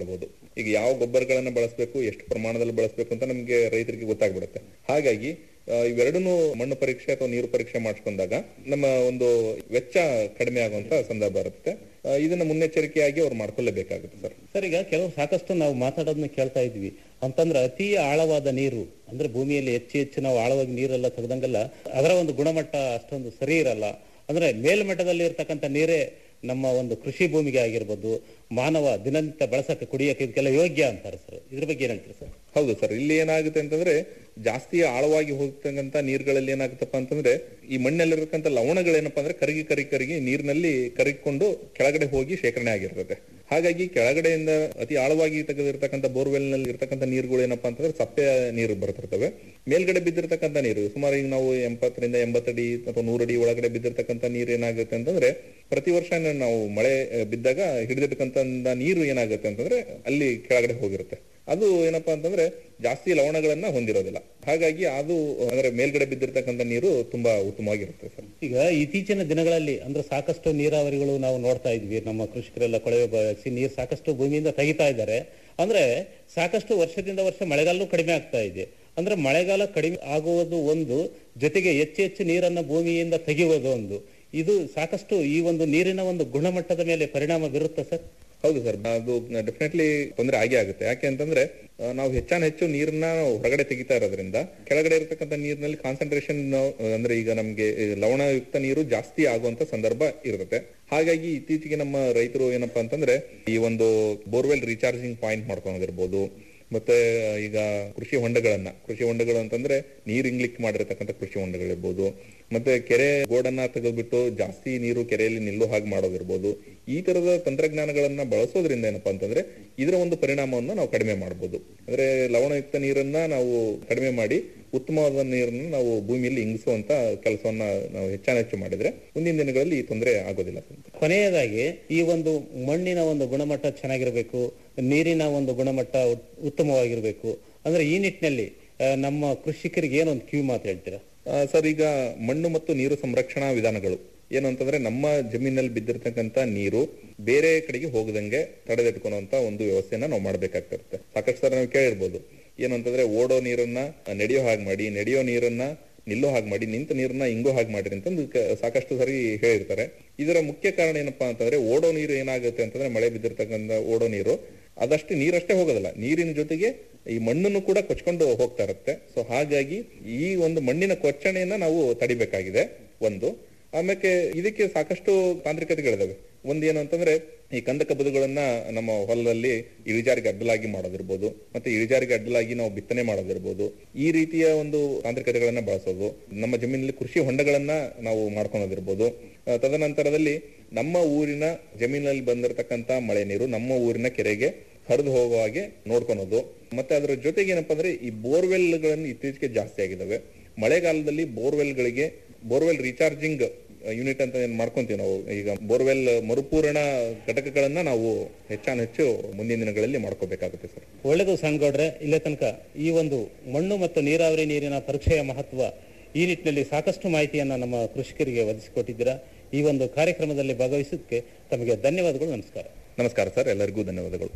Speaker 16: ಈಗ ಯಾವ ಗೊಬ್ಬರಗಳನ್ನ ಬಳಸಬೇಕು ಎಷ್ಟು ಪ್ರಮಾಣದಲ್ಲಿ ಬಳಸಬೇಕು ಅಂತ ನಮ್ಗೆ ರೈತರಿಗೆ ಗೊತ್ತಾಗ್ಬಿಡುತ್ತೆ ಹಾಗಾಗಿ ಆ, ಇವೆರಡನ್ನೂ ಮಣ್ಣು ಪರೀಕ್ಷೆ ಅಥವಾ ನೀರು ಪರೀಕ್ಷೆ ಮಾಡಿಸ್ಕೊಂಡಾಗ ನಮ್ಮ ಒಂದು ವೆಚ್ಚ ಕಡಿಮೆ ಆಗುವಂತ ಸಂದರ್ಭ ಇರುತ್ತೆ ಆ, ಇದನ್ನ ಮುನ್ನೆಚ್ಚರಿಕೆಯಾಗಿ ಅವ್ರು ಮಾಡ್ಕೊಳ್ಳೇಬೇಕಾಗುತ್ತೆ ಸರ್
Speaker 15: ಸರ್ ಈಗ ಕೆಲವು ಸಾಕಷ್ಟು ನಾವು ಮಾತಾಡೋದನ್ನ ಕೇಳ್ತಾ ಇದ್ವಿ ಅಂತಂದ್ರೆ ಅತಿ ಆಳವಾದ ನೀರು ಅಂದ್ರೆ ಭೂಮಿಯಲ್ಲಿ ಹೆಚ್ಚು ಹೆಚ್ಚು ನಾವು ಆಳವಾಗಿ ನೀರೆಲ್ಲ ತೆಗೆದಂಗೆಲ್ಲ ಅದರ ಒಂದು ಗುಣಮಟ್ಟ ಅಷ್ಟೊಂದು ಸರಿ ಇರಲ್ಲ ಅಂದ್ರೆ ಮೇಲ್ಮಟ್ಟದಲ್ಲಿ ಇರ್ತಕ್ಕಂಥ ನೀರೇ ನಮ್ಮ ಒಂದು ಕೃಷಿ ಭೂಮಿಗೆ ಆಗಿರ್ಬೋದು ಮಾನವ ದಿನನಿತ್ಯ ಬಳಸಕ್ಕೆ ಕುಡಿಯಕ್ಕೆ ಇದಕ್ಕೆಲ್ಲ ಯೋಗ್ಯ ಅಂತಾರೆ ಸರ್ ಇದ್ರ ಬಗ್ಗೆ ಏನ್ ಹೇಳ್ತೀರಿ ಸರ್
Speaker 16: ಹೌದು ಸರ್ ಇಲ್ಲಿ ಏನಾಗುತ್ತೆ ಅಂತಂದ್ರೆ ಜಾಸ್ತಿ ಆಳವಾಗಿ ಹೋಗ್ತಕ್ಕಂತ ನೀರುಗಳಲ್ಲಿ ಏನಾಗುತ್ತಪ್ಪ ಅಂತಂದ್ರೆ ಈ ಮಣ್ಣಲ್ಲಿರ್ತಕ್ಕಂಥ ಲವಣಗಳೇನಪ್ಪ ಅಂದ್ರೆ ಕರಗಿ ಕರಗಿ ಕರಗಿ ನೀರಿನಲ್ಲಿ ಕರಗಿಕೊಂಡು ಕೆಳಗಡೆ ಹೋಗಿ ಶೇಖರಣೆ ಆಗಿರ್ತದೆ ಹಾಗಾಗಿ ಕೆಳಗಡೆಯಿಂದ ಅತಿ ಆಳವಾಗಿ ತೆಗೆದಿರ್ತಕ್ಕಂಥ ಬೋರ್ವೆಲ್ ನಲ್ಲಿ ಇರ್ತಕ್ಕಂಥ ನೀರುಗಳು ಏನಪ್ಪಾ ಅಂತಂದ್ರೆ ಸಪ್ಪೆ ನೀರು ಬರ್ತಿರ್ತವೆ ಮೇಲ್ಗಡೆ ಬಿದ್ದಿರ್ತಕ್ಕಂಥ ನೀರು ಸುಮಾರು ಈಗ ನಾವು ಎಂಬತ್ತರಿಂದ ಎಂಬತ್ತಡಿ ಅಥವಾ ನೂರಡಿ ಒಳಗಡೆ ಬಿದ್ದಿರ್ತಕ್ಕಂಥ ನೀರು ಏನಾಗುತ್ತೆ ಅಂತಂದ್ರೆ ಪ್ರತಿ ವರ್ಷ ನಾವು ಮಳೆ ಆ, ಬಿದ್ದಾಗ ಹಿಡಿದಿರ್ತಕ್ಕಂಥ ನೀರು ಏನಾಗುತ್ತೆ ಅಂತಂದ್ರೆ ಅಲ್ಲಿ ಕೆಳಗಡೆ ಹೋಗಿರುತ್ತೆ ಅದು ಏನಪ್ಪಾ ಅಂತಂದ್ರೆ ಜಾಸ್ತಿ ಲವಣಗಳನ್ನ ಹೊಂದಿರೋದಿಲ್ಲ ಹಾಗಾಗಿ ಅದು ಅಂದ್ರೆ ಮೇಲ್ಗಡೆ ಬಿದ್ದಿರ್ತಕ್ಕಂಥ ನೀರು ತುಂಬಾ ಉತ್ತಮವಾಗಿರುತ್ತೆ ಸರ್
Speaker 15: ಈಗ ಇತ್ತೀಚಿನ ದಿನಗಳಲ್ಲಿ ಅಂದ್ರೆ ಸಾಕಷ್ಟು ನೀರಾವರಿಗಳು ನಾವು ನೋಡ್ತಾ ಇದ್ವಿ ನಮ್ಮ ಕೃಷಿಕರೆಲ್ಲ ಕೊಳವೆ ಬಳಸಿ ನೀರು ಸಾಕಷ್ಟು ಭೂಮಿಯಿಂದ ತೆಗಿತಾ ಇದ್ದಾರೆ ಅಂದ್ರೆ ಸಾಕಷ್ಟು ವರ್ಷದಿಂದ ವರ್ಷ ಮಳೆಗಾಲನೂ ಕಡಿಮೆ ಆಗ್ತಾ ಇದೆ ಅಂದ್ರೆ ಮಳೆಗಾಲ ಕಡಿಮೆ ಆಗುವುದು ಒಂದು ಜೊತೆಗೆ ಹೆಚ್ಚು ಹೆಚ್ಚು ನೀರನ್ನ ಭೂಮಿಯಿಂದ ತೆಗೆಯುವುದು ಒಂದು ಇದು ಸಾಕಷ್ಟು ಈ ಒಂದು ನೀರಿನ ಒಂದು ಗುಣಮಟ್ಟದ ಮೇಲೆ ಪರಿಣಾಮ ಬೀರುತ್ತಾ ಸರ್
Speaker 16: ಹೌದು ಸರ್ ಅದು ಡೆಫಿನೆಟ್ಲಿ ತೊಂದರೆ ಆಗೇ ಆಗುತ್ತೆ ಯಾಕೆ ಅಂತಂದ್ರೆ ಆ, ನಾವು ಹೆಚ್ಚಾನ ಹೆಚ್ಚು ನೀರನ್ನ ಹೊರಗಡೆ ತೆಗಿತಾ ಇರೋದ್ರಿಂದ ಕೆಳಗಡೆ ಇರತಕ್ಕಂಥ ನೀರಿನಲ್ಲಿ ಕಾನ್ಸಂಟ್ರೇಷನ್ ಅಂದ್ರೆ ಈಗ ನಮ್ಗೆ ಈ ಲವಣಯುಕ್ತ ನೀರು ಜಾಸ್ತಿ ಆಗುವಂತ ಸಂದರ್ಭ ಇರುತ್ತೆ ಹಾಗಾಗಿ ಇತ್ತೀಚೆಗೆ ನಮ್ಮ ರೈತರು ಏನಪ್ಪಾ ಅಂತಂದ್ರೆ ಈ ಒಂದು ಬೋರ್ವೆಲ್ ರೀಚಾರ್ಜಿಂಗ್ ಪಾಯಿಂಟ್ ಮಾಡ್ಕೊಳೋದಿರ್ಬೋದು ಮತ್ತೆ ಈಗ ಕೃಷಿ ಹೊಂಡಗಳನ್ನ ಕೃಷಿ ಹೊಂಡಗಳು ಅಂತಂದ್ರೆ ನೀರು ಇಂಗ್ಲಿಕ್ ಮಾಡಿರ್ತಕ್ಕಂಥ ಕೃಷಿ ಹೊಂಡಗಳಿರ್ಬೋದು ಮತ್ತೆ ಕೆರೆ ಗೋಡನ್ನ ತೆಗೆದ್ಬಿಟ್ಟು ಜಾಸ್ತಿ ನೀರು ಕೆರೆಯಲ್ಲಿ ನಿಲ್ಲೋ ಹಾಗೆ ಮಾಡೋದಿರ್ಬೋದು ಈ ತರದ ತಂತ್ರಜ್ಞಾನಗಳನ್ನ ಬಳಸೋದ್ರಿಂದ ಏನಪ್ಪಾ ಅಂತಂದ್ರೆ ಇದರ ಒಂದು ಪರಿಣಾಮವನ್ನು ನಾವು ಕಡಿಮೆ ಮಾಡಬಹುದು ಅಂದ್ರೆ ಲವಣಯುಕ್ತ ನೀರನ್ನ ನಾವು ಕಡಿಮೆ ಮಾಡಿ ಉತ್ತಮವಾದ ನೀರನ್ನು ನಾವು ಭೂಮಿಯಲ್ಲಿ ಇಂಗಿಸುವಂತ ಕೆಲಸವನ್ನ ನಾವು ಹೆಚ್ಚಾನ ಹೆಚ್ಚು ಮಾಡಿದ್ರೆ ಮುಂದಿನ ದಿನಗಳಲ್ಲಿ ಈ ತೊಂದರೆ ಆಗೋದಿಲ್ಲ ಸರ್
Speaker 15: ಕೊನೆಯದಾಗಿ ಈ ಒಂದು ಮಣ್ಣಿನ ಒಂದು ಗುಣಮಟ್ಟ ಚೆನ್ನಾಗಿರ್ಬೇಕು ನೀರಿನ ಒಂದು ಗುಣಮಟ್ಟ ಉತ್- ಉತ್ತಮವಾಗಿರ್ಬೇಕು ಅಂದ್ರೆ ಈ ನಿಟ್ಟಿನಲ್ಲಿ ಆ, ನಮ್ಮ ಕೃಷಿಕರಿಗೆ ಏನೊಂದು ಕಿವಿ ಮಾತು ಹೇಳ್ತೀರಾ
Speaker 16: ಆ, ಸರ್ ಈಗ ಮಣ್ಣು ಮತ್ತು ನೀರು ಸಂರಕ್ಷಣಾ ವಿಧಾನಗಳು ಏನು ಅಂತಂದ್ರೆ ನಮ್ಮ ಜಮೀನಲ್ಲಿ ಬಿದ್ದಿರ್ತಕ್ಕಂಥ ನೀರು ಬೇರೆ ಕಡೆಗೆ ಹೋಗದಂಗೆ ತಡೆದಿಟ್ಕೊಳ್ಳುವಂತ ಒಂದು ವ್ಯವಸ್ಥೆಯನ್ನ ನಾವು ಮಾಡ್ಬೇಕಾಗ್ತಿರುತ್ತೆ ಸಾಕಷ್ಟು ಸರ್ ನಾವು ಕೇಳಿರ್ಬೋದು ಏನು ಅಂತಂದ್ರೆ ಓಡೋ ನೀರನ್ನ ನಡೆಯೋ ಹಾಗೆ ಮಾಡಿ ನಡೆಯೋ ನೀರನ್ನ ನಿಲ್ಲೋ ಹಾಗೆ ಮಾಡಿ ನಿಂತ ನೀರನ್ನ ಹಿಂಗೋ ಹಾಗೆ ಮಾಡಿರಿ ಅಂತಂದು ಕ- ಸಾಕಷ್ಟು ಸರಿ ಹೇಳಿರ್ತಾರೆ ಇದರ ಮುಖ್ಯ ಕಾರಣ ಏನಪ್ಪಾ ಅಂತಂದ್ರೆ ಓಡೋ ನೀರು ಏನಾಗುತ್ತೆ ಅಂತಂದ್ರೆ ಮಳೆ ಬಿದ್ದಿರ್ತಕ್ಕಂಥ ಓಡೋ ನೀರು ಅದಷ್ಟು ನೀರಷ್ಟೇ ಹೋಗೋದಿಲ್ಲ ನೀರಿನ ಜೊತೆಗೆ ಈ ಮಣ್ಣನ್ನು ಕೂಡ ಕೊಚ್ಕೊಂಡು ಹೋಗ್ತಾ ಇರುತ್ತೆ ಸೊ ಹಾಗಾಗಿ ಈ ಒಂದು ಮಣ್ಣಿನ ಕೊಚ್ಚಣೆಯನ್ನ ನಾವು ತಡಿಬೇಕಾಗಿದೆ ಒಂದು ಆಮೇಲೆ ಇದಕ್ಕೆ ಸಾಕಷ್ಟು ತಾಂತ್ರಿಕತೆಗಳಿದಾವೆ ಒಂದೇನು ಅಂತಂದ್ರೆ ಈ ಕಂದಕ ಬದುಗಳನ್ನ ನಮ್ಮ ಹೊಲದಲ್ಲಿ ಇಳಿಜಾರಿಗೆ ಅಡ್ಡಲಾಗಿ ಮಾಡೋದಿರ್ಬೋದು ಮತ್ತೆ ಇಳಿಜಾರಿಗೆ ಅಡ್ಡಲಾಗಿ ನಾವು ಬಿತ್ತನೆ ಮಾಡೋದಿರ್ಬೋದು ಈ ರೀತಿಯ ಒಂದು ತಾಂತ್ರಿಕತೆಗಳನ್ನ ಬಳಸೋದು ನಮ್ಮ ಜಮೀನಲ್ಲಿ ಕೃಷಿ ಹೊಂಡಗಳನ್ನ ನಾವು ಮಾಡ್ಕೊಳೋದಿರ್ಬೋದು ಆ, ತದನಂತರದಲ್ಲಿ ನಮ್ಮ ಊರಿನ ಜಮೀನಲ್ಲಿ ಬಂದಿರತಕ್ಕಂತ ಮಳೆ ನೀರು ನಮ್ಮ ಊರಿನ ಕೆರೆಗೆ ಹರಿದು ಹೋಗುವ ಹಾಗೆ ನೋಡ್ಕೊಳೋದು ಮತ್ತೆ ಅದರ ಜೊತೆಗೆ ಏನಪ್ಪಾ ಅಂದ್ರೆ ಈ ಬೋರ್ವೆಲ್ಗಳನ್ನು ಇತ್ತೀಚೆಗೆ ಜಾಸ್ತಿ ಆಗಿದಾವೆ ಮಳೆಗಾಲದಲ್ಲಿ ಬೋರ್ವೆಲ್ಗಳಿಗೆ ಬೋರ್ವೆಲ್ ರೀಚಾರ್ಜಿಂಗ್ ಯೂನಿಟ್ ಅಂತ ಏನ್ ಮಾಡ್ಕೊಂತೀವಿ ನಾವು ಈಗ ಬೋರ್ವೆಲ್ ಮರುಪೂರಣ ಘಟಕಗಳನ್ನ ನಾವು ಹೆಚ್ಚಾನ ಹೆಚ್ಚು ಮುಂದಿನ ದಿನಗಳಲ್ಲಿ ಮಾಡ್ಕೋಬೇಕಾಗುತ್ತೆ ಸರ್
Speaker 15: ಒಳ್ಳೆದು ಸಂಗೌಡ್ರೆ ಇಲ್ಲೇ ತನಕ ಈ ಒಂದು ಮಣ್ಣು ಮತ್ತು ನೀರಾವರಿ ನೀರಿನ ಪರೀಕ್ಷೆಯ ಮಹತ್ವ ಈ ನಿಟ್ಟಿನಲ್ಲಿ ಸಾಕಷ್ಟು ಮಾಹಿತಿಯನ್ನ ನಮ್ಮ ಕೃಷಿಕರಿಗೆ ಒದಗಿಸಿಕೊಟ್ಟಿದ್ದೀರಾ ಈ ಒಂದು ಕಾರ್ಯಕ್ರಮದಲ್ಲಿ ಭಾಗವಹಿಸೋದಕ್ಕೆ ತಮಗೆ ಧನ್ಯವಾದಗಳು ನಮಸ್ಕಾರ
Speaker 16: ನಮಸ್ಕಾರ ಸರ್ ಎಲ್ಲರಿಗೂ ಧನ್ಯವಾದಗಳು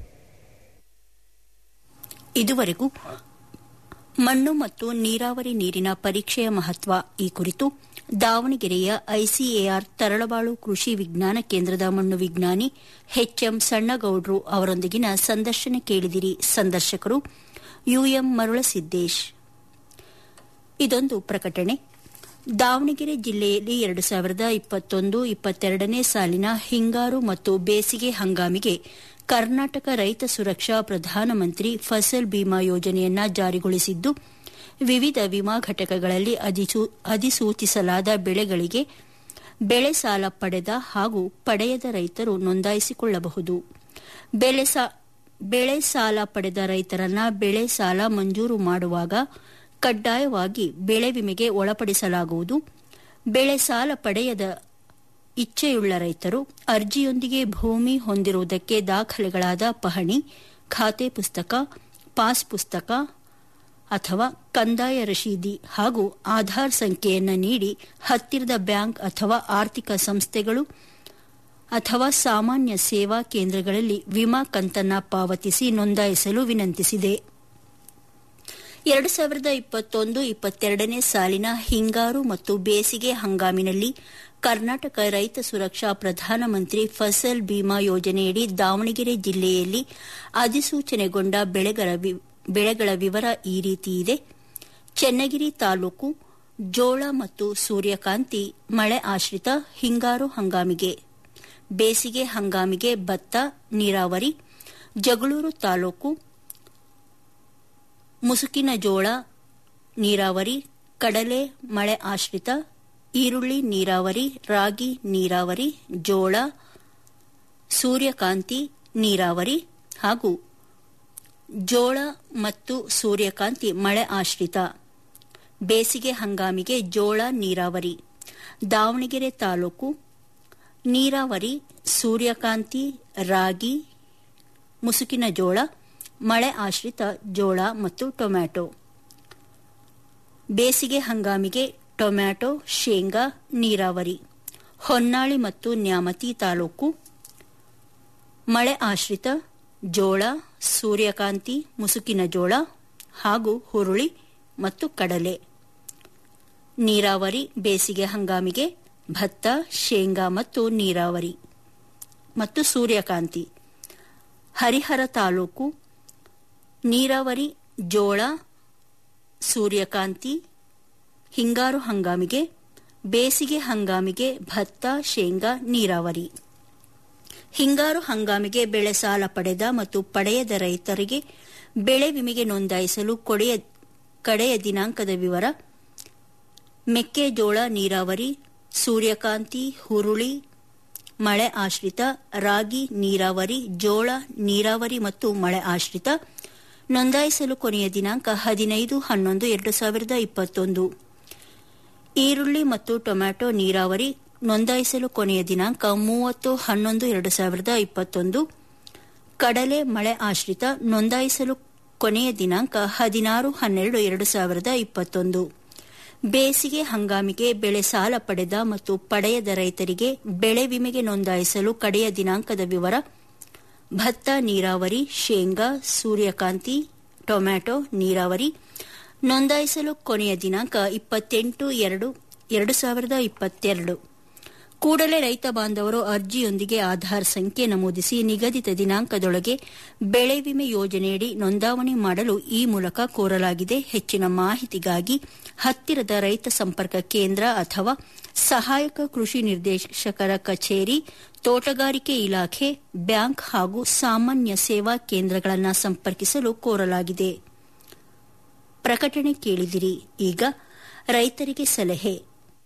Speaker 12: ಇದುವರೆಗೂ ಮಣ್ಣು ಮತ್ತು ನೀರಾವರಿ ನೀರಿನ ಪರೀಕ್ಷೆಯ ಮಹತ್ವ ಈ ಕುರಿತು ದಾವಣಗೆರೆಯ ಐಸಿಎಆರ್ ತರಳಬಾಳು ಕೃಷಿ ವಿಜ್ಞಾನ ಕೇಂದ್ರದ ಮಣ್ಣು ವಿಜ್ಞಾನಿ ಎಚ್ಎಂ ಸಣ್ಣಗೌಡ್ರು ಅವರೊಂದಿಗಿನ ಸಂದರ್ಶನ ಕೇಳಿದಿರಿ ಸಂದರ್ಶಕರು ಯುಎಂ ಮರುಳಸಿದ್ದೇಶ್ ಇದೊಂದು ಪ್ರಕಟಣೆ ದಾವಣಗೆರೆ ಜಿಲ್ಲೆಯಲ್ಲಿ ಎರಡು ಸಾವಿರದ ಇಪ್ಪತ್ತೊಂದು ಇಪ್ಪತ್ತೆರಡನೇ ಸಾಲಿನ ಹಿಂಗಾರು ಮತ್ತು ಬೇಸಿಗೆ ಹಂಗಾಮಿಗೆ ಕರ್ನಾಟಕ ರೈತ ಸುರಕ್ಷಾ ಪ್ರಧಾನಮಂತ್ರಿ ಫಸಲ್ ಬಿಮಾ ಯೋಜನೆಯನ್ನ ಜಾರಿಗೊಳಿಸಿದ್ದು ವಿವಿಧ ವಿಮಾ ಘಟಕಗಳಲ್ಲಿ ಅಧಿಸೂ- ಅಧಿಸೂಚಿಸಲಾದ ಬೆಳೆಗಳಿಗೆ ಬೆಳೆ ಸಾಲ ಪಡೆದ ಹಾಗೂ ಪಡೆಯದ ರೈತರು ನೋಂದಾಯಿಸಿಕೊಳ್ಳಬಹುದು ಬೆಳೆ ಸಾ- ಬೆಳೆ ಸಾಲ ಪಡೆದ ರೈತರನ್ನ ಬೆಳೆ ಸಾಲ ಮಂಜೂರು ಮಾಡುವಾಗ ಕಡ್ಡಾಯವಾಗಿ ಬೆಳೆ ವಿಮೆಗೆ ಒಳಪಡಿಸಲಾಗುವುದು ಬೆಳೆ ಸಾಲ ಪಡೆಯದ ಇಚ್ಛೆಯುಳ್ಳ ರೈತರು ಅರ್ಜಿಯೊಂದಿಗೆ ಭೂಮಿ ಹೊಂದಿರುವುದಕ್ಕೆ ದಾಖಲೆಗಳಾದ ಪಹಣಿ ಖಾತೆ ಪುಸ್ತಕ ಪಾಸ್ ಪುಸ್ತಕ ಅಥವಾ ಕಂದಾಯ ರಶೀದಿ ಹಾಗೂ ಆಧಾರ್ ಸಂಖ್ಯೆಯನ್ನು ನೀಡಿ ಹತ್ತಿರದ ಬ್ಯಾಂಕ್ ಅಥವಾ ಆರ್ಥಿಕ ಸಂಸ್ಥೆಗಳು ಅಥವಾ ಸಾಮಾನ್ಯ ಸೇವಾ ಕೇಂದ್ರಗಳಲ್ಲಿ ವಿಮಾ ಕಂತನ್ನ ಪಾವತಿಸಿ ನೋಂದಾಯಿಸಲು ವಿನಂತಿಸಿದೆ ಎರಡು ಸಾವಿರದ ಇಪ್ಪತ್ತೊಂದು ಇಪ್ಪತ್ತೆರಡನೇ ಸಾಲಿನ ಹಿಂಗಾರು ಮತ್ತು ಬೇಸಿಗೆ ಹಂಗಾಮಿನಲ್ಲಿ ಕರ್ನಾಟಕ ರೈತ ಸುರಕ್ಷಾ ಪ್ರಧಾನಮಂತ್ರಿ ಫಸಲ್ ಬಿಮಾ ಯೋಜನೆಯಡಿ ದಾವಣಗೆರೆ ಜಿಲ್ಲೆಯಲ್ಲಿ ಅಧಿಸೂಚನೆಗೊಂಡ ಬೆಳೆಗಳ ವಿ- ಬೆಳೆಗಳ ವಿವರ ಈ ರೀತಿ ಇದೆ ಚೆನ್ನಗಿರಿ ತಾಲೂಕು ಜೋಳ ಮತ್ತು ಸೂರ್ಯಕಾಂತಿ ಮಳೆ ಆಶ್ರಿತ ಹಿಂಗಾರು ಹಂಗಾಮಿಗೆ ಬೇಸಿಗೆ ಹಂಗಾಮಿಗೆ ಭತ್ತ ನೀರಾವರಿ ಜಗಳೂರು ತಾಲೂಕು ಮುಸುಕಿನ ಜೋಳ ನೀರಾವರಿ ಕಡಲೆ ಮಳೆ ಆಶ್ರಿತ ಈರುಳ್ಳಿ ನೀರಾವರಿ ರಾಗಿ ನೀರಾವರಿ ಜೋಳ ಸೂರ್ಯಕಾಂತಿ ನೀರಾವರಿ ಹಾಗೂ ಜೋಳ ಮತ್ತು ಸೂರ್ಯಕಾಂತಿ ಮಳೆ ಆಶ್ರಿತ ಬೇಸಿಗೆ ಹಂಗಾಮಿಗೆ ಜೋಳ ನೀರಾವರಿ ದಾವಣಗೆರೆ ತಾಲೂಕು ನೀರಾವರಿ ಸೂರ್ಯಕಾಂತಿ ರಾಗಿ ಮುಸುಕಿನ ಜೋಳ ಮಳೆ ಆಶ್ರಿತ ಜೋಳ ಮತ್ತು ಟೊಮ್ಯಾಟೊ ಬೇಸಿಗೆ ಹಂಗಾಮಿಗೆ ಟೊಮ್ಯಾಟೊ ಶೇಂಗಾ ನೀರಾವರಿ ಹೊನ್ನಾಳಿ ಮತ್ತು ನ್ಯಾಮತಿ ತಾಲೂಕು ಮಳೆ ಆಶ್ರಿತ ಜೋಳ ಸೂರ್ಯಕಾಂತಿ ಮುಸುಕಿನ ಜೋಳ ಹಾಗೂ ಹುರುಳಿ ಮತ್ತು ಕಡಲೆ ನೀರಾವರಿ ಬೇಸಿಗೆ ಹಂಗಾಮಿಗೆ ಭತ್ತ ಶೇಂಗಾ ಮತ್ತು ನೀರಾವರಿ ಮತ್ತು ಸೂರ್ಯಕಾಂತಿ ಹರಿಹರ ತಾಲೂಕು ನೀರಾವರಿ ಜೋಳ ಸೂರ್ಯಕಾಂತಿ ಹಿಂಗಾರು ಹಂಗಾಮಿಗೆ ಬೇಸಿಗೆ ಹಂಗಾಮಿಗೆ ಭತ್ತ ಶೇಂಗಾ ನೀರಾವರಿ ಹಿಂಗಾರು ಹಂಗಾಮಿಗೆ ಬೆಳೆ ಸಾಲ ಪಡೆದ ಮತ್ತು ಪಡೆಯದ ರೈತರಿಗೆ ಬೆಳೆ ವಿಮೆಗೆ ನೋಂದಾಯಿಸಲು ಕೊಡೆಯ ಕಡೆಯ ದಿನಾಂಕದ ವಿವರ ಮೆಕ್ಕೆಜೋಳ ನೀರಾವರಿ ಸೂರ್ಯಕಾಂತಿ ಹುರುಳಿ ಮಳೆ ಆಶ್ರಿತ ರಾಗಿ ನೀರಾವರಿ ಜೋಳ ನೀರಾವರಿ ಮತ್ತು ಮಳೆ ಆಶ್ರಿತ ನೋಂದಾಯಿಸಲು ಕೊನೆಯ ದಿನಾಂಕ ಹದಿನೈದು ಹನ್ನೊಂದು ಎರಡು ಸಾವಿರದ ಇಪ್ಪತ್ತೊಂದು ಈರುಳ್ಳಿ ಮತ್ತು ಟೊಮ್ಯಾಟೊ ನೀರಾವರಿ ನೋಂದಾಯಿಸಲು ಕೊನೆಯ ದಿನಾಂಕ ಮೂವತ್ತು ಹನ್ನೊಂದು ಎರಡು ಸಾವಿರದ ಇಪ್ಪತ್ತೊಂದು ಕಡಲೆ ಮಳೆ ಆಶ್ರಿತ ನೋಂದಾಯಿಸಲು ಕೊನೆಯ ದಿನಾಂಕ ಹದಿನಾರು ಹನ್ನೆರಡು ಎರಡು ಸಾವಿರದ ಇಪ್ಪತ್ತೊಂದು ಬೇಸಿಗೆ ಹಂಗಾಮಿಗೆ ಬೆಳೆ ಸಾಲ ಪಡೆದ ಮತ್ತು ಪಡೆಯದ ರೈತರಿಗೆ ಬೆಳೆ ವಿಮೆಗೆ ನೋಂದಾಯಿಸಲು ಕಡೆಯ ದಿನಾಂಕದ ವಿವರ ಭತ್ತ ನೀರಾವರಿ ಶೇಂಗಾ ಸೂರ್ಯಕಾಂತಿ ಟೊಮ್ಯಾಟೊ ನೀರಾವರಿ ನೋಂದಾಯಿಸಲು ಕೊನೆಯ ದಿನಾಂಕ ಇಪ್ಪತ್ತೆಂಟು ಎರಡು ಎರಡು ಸಾವಿರದ ಇಪ್ಪತ್ತೆರಡು ಕೂಡಲೇ ರೈತ ಬಾಂಧವರು ಅರ್ಜಿಯೊಂದಿಗೆ ಆಧಾರ್ ಸಂಖ್ಯೆ ನಮೂದಿಸಿ ನಿಗದಿತ ದಿನಾಂಕದೊಳಗೆ ಬೆಳೆ ವಿಮೆ ಯೋಜನೆಯಡಿ ನೋಂದಾವಣಿ ಮಾಡಲು ಈ ಮೂಲಕ ಕೋರಲಾಗಿದೆ ಹೆಚ್ಚಿನ ಮಾಹಿತಿಗಾಗಿ ಹತ್ತಿರದ ರೈತ ಸಂಪರ್ಕ ಕೇಂದ್ರ ಅಥವಾ ಸಹಾಯಕ ಕೃಷಿ ನಿರ್ದೇಶಕರ ಕಚೇರಿ ತೋಟಗಾರಿಕೆ ಇಲಾಖೆ ಬ್ಯಾಂಕ್ ಹಾಗೂ ಸಾಮಾನ್ಯ ಸೇವಾ ಕೇಂದ್ರಗಳನ್ನು ಸಂಪರ್ಕಿಸಲು ಕೋರಲಾಗಿದೆ ಪ್ರಕಟಣೆ ಕೇಳಿದಿರಿ ಈಗ ರೈತರಿಗೆ ಸಲಹೆ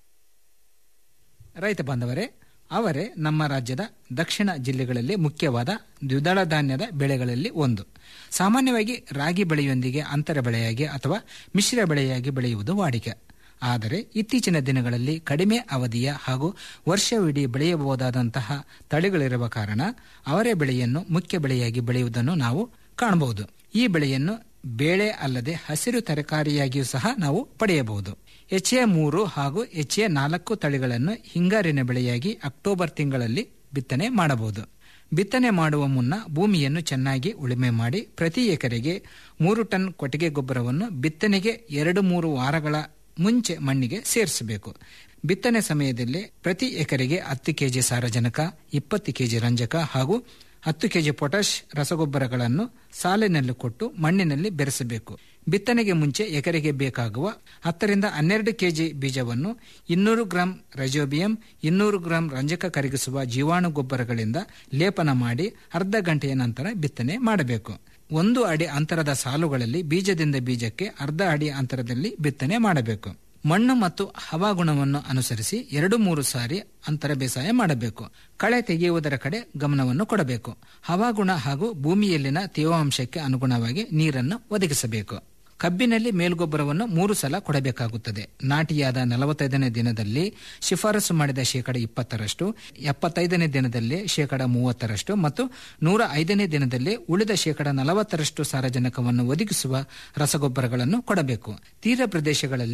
Speaker 17: ರೈತ ಬಾಂಧವರೇ ಅವರೇ ನಮ್ಮ ರಾಜ್ಯದ ದಕ್ಷಿಣ ಜಿಲ್ಲೆಗಳಲ್ಲಿ ಮುಖ್ಯವಾದ ದ್ವಿದಳ ಧಾನ್ಯದ ಬೆಳೆಗಳಲ್ಲಿ ಒಂದು ಸಾಮಾನ್ಯವಾಗಿ ರಾಗಿ ಬೆಳೆಯೊಂದಿಗೆ ಅಂತರ ಬೆಳೆಯಾಗಿ ಅಥವಾ ಮಿಶ್ರ ಬೆಳೆಯಾಗಿ ಬೆಳೆಯುವುದು ವಾಡಿಕೆ ಆದರೆ ಇತ್ತೀಚಿನ ದಿನಗಳಲ್ಲಿ ಕಡಿಮೆ ಅವಧಿಯ ಹಾಗೂ ವರ್ಷವಿಡೀ ಬೆಳೆಯಬಹುದಾದಂತಹ ತಳಿಗಳಿರುವ ಕಾರಣ ಅವರೇ ಬೆಳೆಯನ್ನು ಮುಖ್ಯ ಬೆಳೆಯಾಗಿ ಬೆಳೆಯುವುದನ್ನು ನಾವು ಕಾಣಬಹುದು ಈ ಬೆಳೆಯನ್ನು ಬೇಳೆ ಅಲ್ಲದೆ ಹಸಿರು ತರಕಾರಿಯಾಗಿಯೂ ಸಹ ನಾವು ಪಡೆಯಬಹುದು ಎಚ್ಎ ಮೂರು ಹಾಗೂ ಎಚ್ಎ ನಾಲ್ಕು ತಳಿಗಳನ್ನು ಹಿಂಗಾರಿನ ಬೆಳೆಯಾಗಿ ಅಕ್ಟೋಬರ್ ತಿಂಗಳಲ್ಲಿ ಬಿತ್ತನೆ ಮಾಡಬಹುದು ಬಿತ್ತನೆ ಮಾಡುವ ಮುನ್ನ ಭೂಮಿಯನ್ನು ಚೆನ್ನಾಗಿ ಉಳುಮೆ ಮಾಡಿ ಪ್ರತಿ ಎಕರೆಗೆ ಮೂರು ಟನ್ ಕೊಟ್ಟಿಗೆ ಗೊಬ್ಬರವನ್ನು ಬಿತ್ತನೆಗೆ ಎರಡು ಮೂರು ವಾರಗಳ ಮುಂಚೆ ಮಣ್ಣಿಗೆ ಸೇರಿಸಬೇಕು ಬಿತ್ತನೆ ಸಮಯದಲ್ಲಿ ಪ್ರತಿ ಎಕರೆಗೆ ಹತ್ತು ಕೆಜಿ ಸಾರಜನಕ ಇಪ್ಪತ್ತು ಕೆಜಿ ರಂಜಕ ಹಾಗೂ ಹತ್ತು ಕೆಜಿ ಪೊಟ್ಯಾಷ್ ರಸಗೊಬ್ಬರಗಳನ್ನು ಸಾಲಿನಲ್ಲಿ ಕೊಟ್ಟು ಮಣ್ಣಿನಲ್ಲಿ ಬೆರೆಸಬೇಕು ಬಿತ್ತನೆಗೆ ಮುಂಚೆ ಎಕರೆಗೆ ಬೇಕಾಗುವ ಹತ್ತರಿಂದ ಹನ್ನೆರಡು ಕೆಜಿ ಬೀಜವನ್ನು ಇನ್ನೂರು ಗ್ರಾಂ ರೈಜೋಬಿಯಂ ಇನ್ನೂರು ಗ್ರಾಂ ರಂಜಕ ಕರಗಿಸುವ ಜೀವಾಣು ಗೊಬ್ಬರಗಳಿಂದ ಲೇಪನ ಮಾಡಿ ಅರ್ಧ ಗಂಟೆಯ ನಂತರ ಬಿತ್ತನೆ ಮಾಡಬೇಕು ಒಂದು ಅಡಿ ಅಂತರದ ಸಾಲುಗಳಲ್ಲಿ ಬೀಜದಿಂದ ಬೀಜಕ್ಕೆ ಅರ್ಧ ಅಡಿ ಅಂತರದಲ್ಲಿ ಬಿತ್ತನೆ ಮಾಡಬೇಕು ಮಣ್ಣು ಮತ್ತು ಹವಾಗುಣವನ್ನು ಅನುಸರಿಸಿ ಎರಡು ಮೂರು ಸಾರಿ ಅಂತರ ಬೇಸಾಯ ಮಾಡಬೇಕು ಕಳೆ ತೆಗೆಯುವುದರ ಕಡೆ ಗಮನವನ್ನು ಕೊಡಬೇಕು ಹವಾಗುಣ ಹಾಗೂ ಭೂಮಿಯಲ್ಲಿನ ತೇವಾಂಶಕ್ಕೆ ಅನುಗುಣವಾಗಿ ನೀರನ್ನು ಒದಗಿಸಬೇಕು ಕಬ್ಬಿನಲ್ಲಿ ಮೇಲ್ಗೊಬ್ಬರವನ್ನು ಮೂರು ಸಲ ಕೊಡಬೇಕಾಗುತ್ತದೆ ನಾಟಿಯಾದ ನಲವತ್ತೈದನೇ ದಿನದಲ್ಲಿ ಶಿಫಾರಸು ಮಾಡಿದ ಶೇಕಡ ಇಪ್ಪತ್ತರಷ್ಟು ಎಪ್ಪತ್ತೈದನೇ ದಿನದಲ್ಲಿ ಶೇಕಡ ಮೂವತ್ತರಷ್ಟು ಮತ್ತು ನೂರ ಐದನೇ ದಿನದಲ್ಲಿ ಉಳಿದ ಶೇಕಡ ನಲವತ್ತರಷ್ಟು ಸಾರಜನಕವನ್ನು ಒದಗಿಸುವ ರಸಗೊಬ್ಬರಗಳನ್ನು ಕೊಡಬೇಕು ತೀರ ಪ್ರದೇಶಗಳಲ್ಲಿ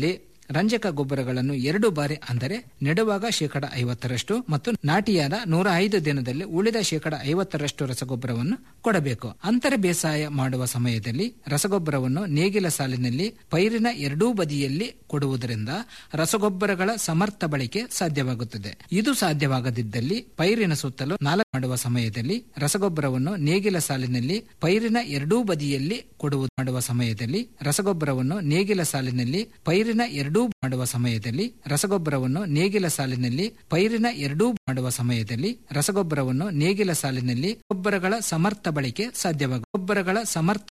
Speaker 17: ರಂಜಕ ಗೊಬ್ಬರಗಳನ್ನು ಎರಡು ಬಾರಿ ಅಂದರೆ ನೆಡುವಾಗ ಶೇಕಡ ಐವತ್ತರಷ್ಟು ಮತ್ತು ನಾಟಿಯಾದ ನೂರ ಐದು ದಿನದಲ್ಲಿ ಉಳಿದ ಶೇಕಡ ಐವತ್ತರಷ್ಟು ರಸಗೊಬ್ಬರವನ್ನು ಕೊಡಬೇಕು ಅಂತರ ಬೇಸಾಯ ಮಾಡುವ ಸಮಯದಲ್ಲಿ ರಸಗೊಬ್ಬರವನ್ನು ನೇಗಿಲ ಸಾಲಿನಲ್ಲಿ ಪೈರಿನ ಎರಡೂ ಬದಿಯಲ್ಲಿ ಕೊಡುವುದರಿಂದ ರಸಗೊಬ್ಬರಗಳ ಸಮರ್ಥ ಬಳಕೆ ಸಾಧ್ಯವಾಗುತ್ತದೆ ಇದು ಸಾಧ್ಯವಾಗದಿದ್ದಲ್ಲಿ ಪೈರಿನ ಸುತ್ತಲೂ ನಾಲ್ಕು ಮಾಡುವ ಸಮಯದಲ್ಲಿ ರಸಗೊಬ್ಬರವನ್ನು ನೇಗಿಲ ಸಾಲಿನಲ್ಲಿ ಪೈರಿನ ಎರಡೂ ಬದಿಯಲ್ಲಿ ಕೊಡುವುದು ಮಾಡುವ ಸಮಯದಲ್ಲಿ ರಸಗೊಬ್ಬರವನ್ನು ನೇಗಿಲ ಸಾಲಿನಲ್ಲಿ ಪೈರಿನ ಎರಡೂ ಮಾಡುವ ಸಮಯದಲ್ಲಿ ರಸಗೊಬ್ಬರವನ್ನು ನೇಗಿಲ ಸಾಲಿನಲ್ಲಿ ಪೈರಿನ ಎರಡೂ ಮಾಡುವ ಸಮಯದಲ್ಲಿ ರಸಗೊಬ್ಬರವನ್ನು ನೇಗಿಲ ಸಾಲಿನಲ್ಲಿ ಗೊಬ್ಬರಗಳ ಸಮರ್ಥ ಬಳಕೆ ಸಾಧ್ಯವಾಗುತ್ತದೆ ಗೊಬ್ಬರಗಳ ಸಮರ್ಥ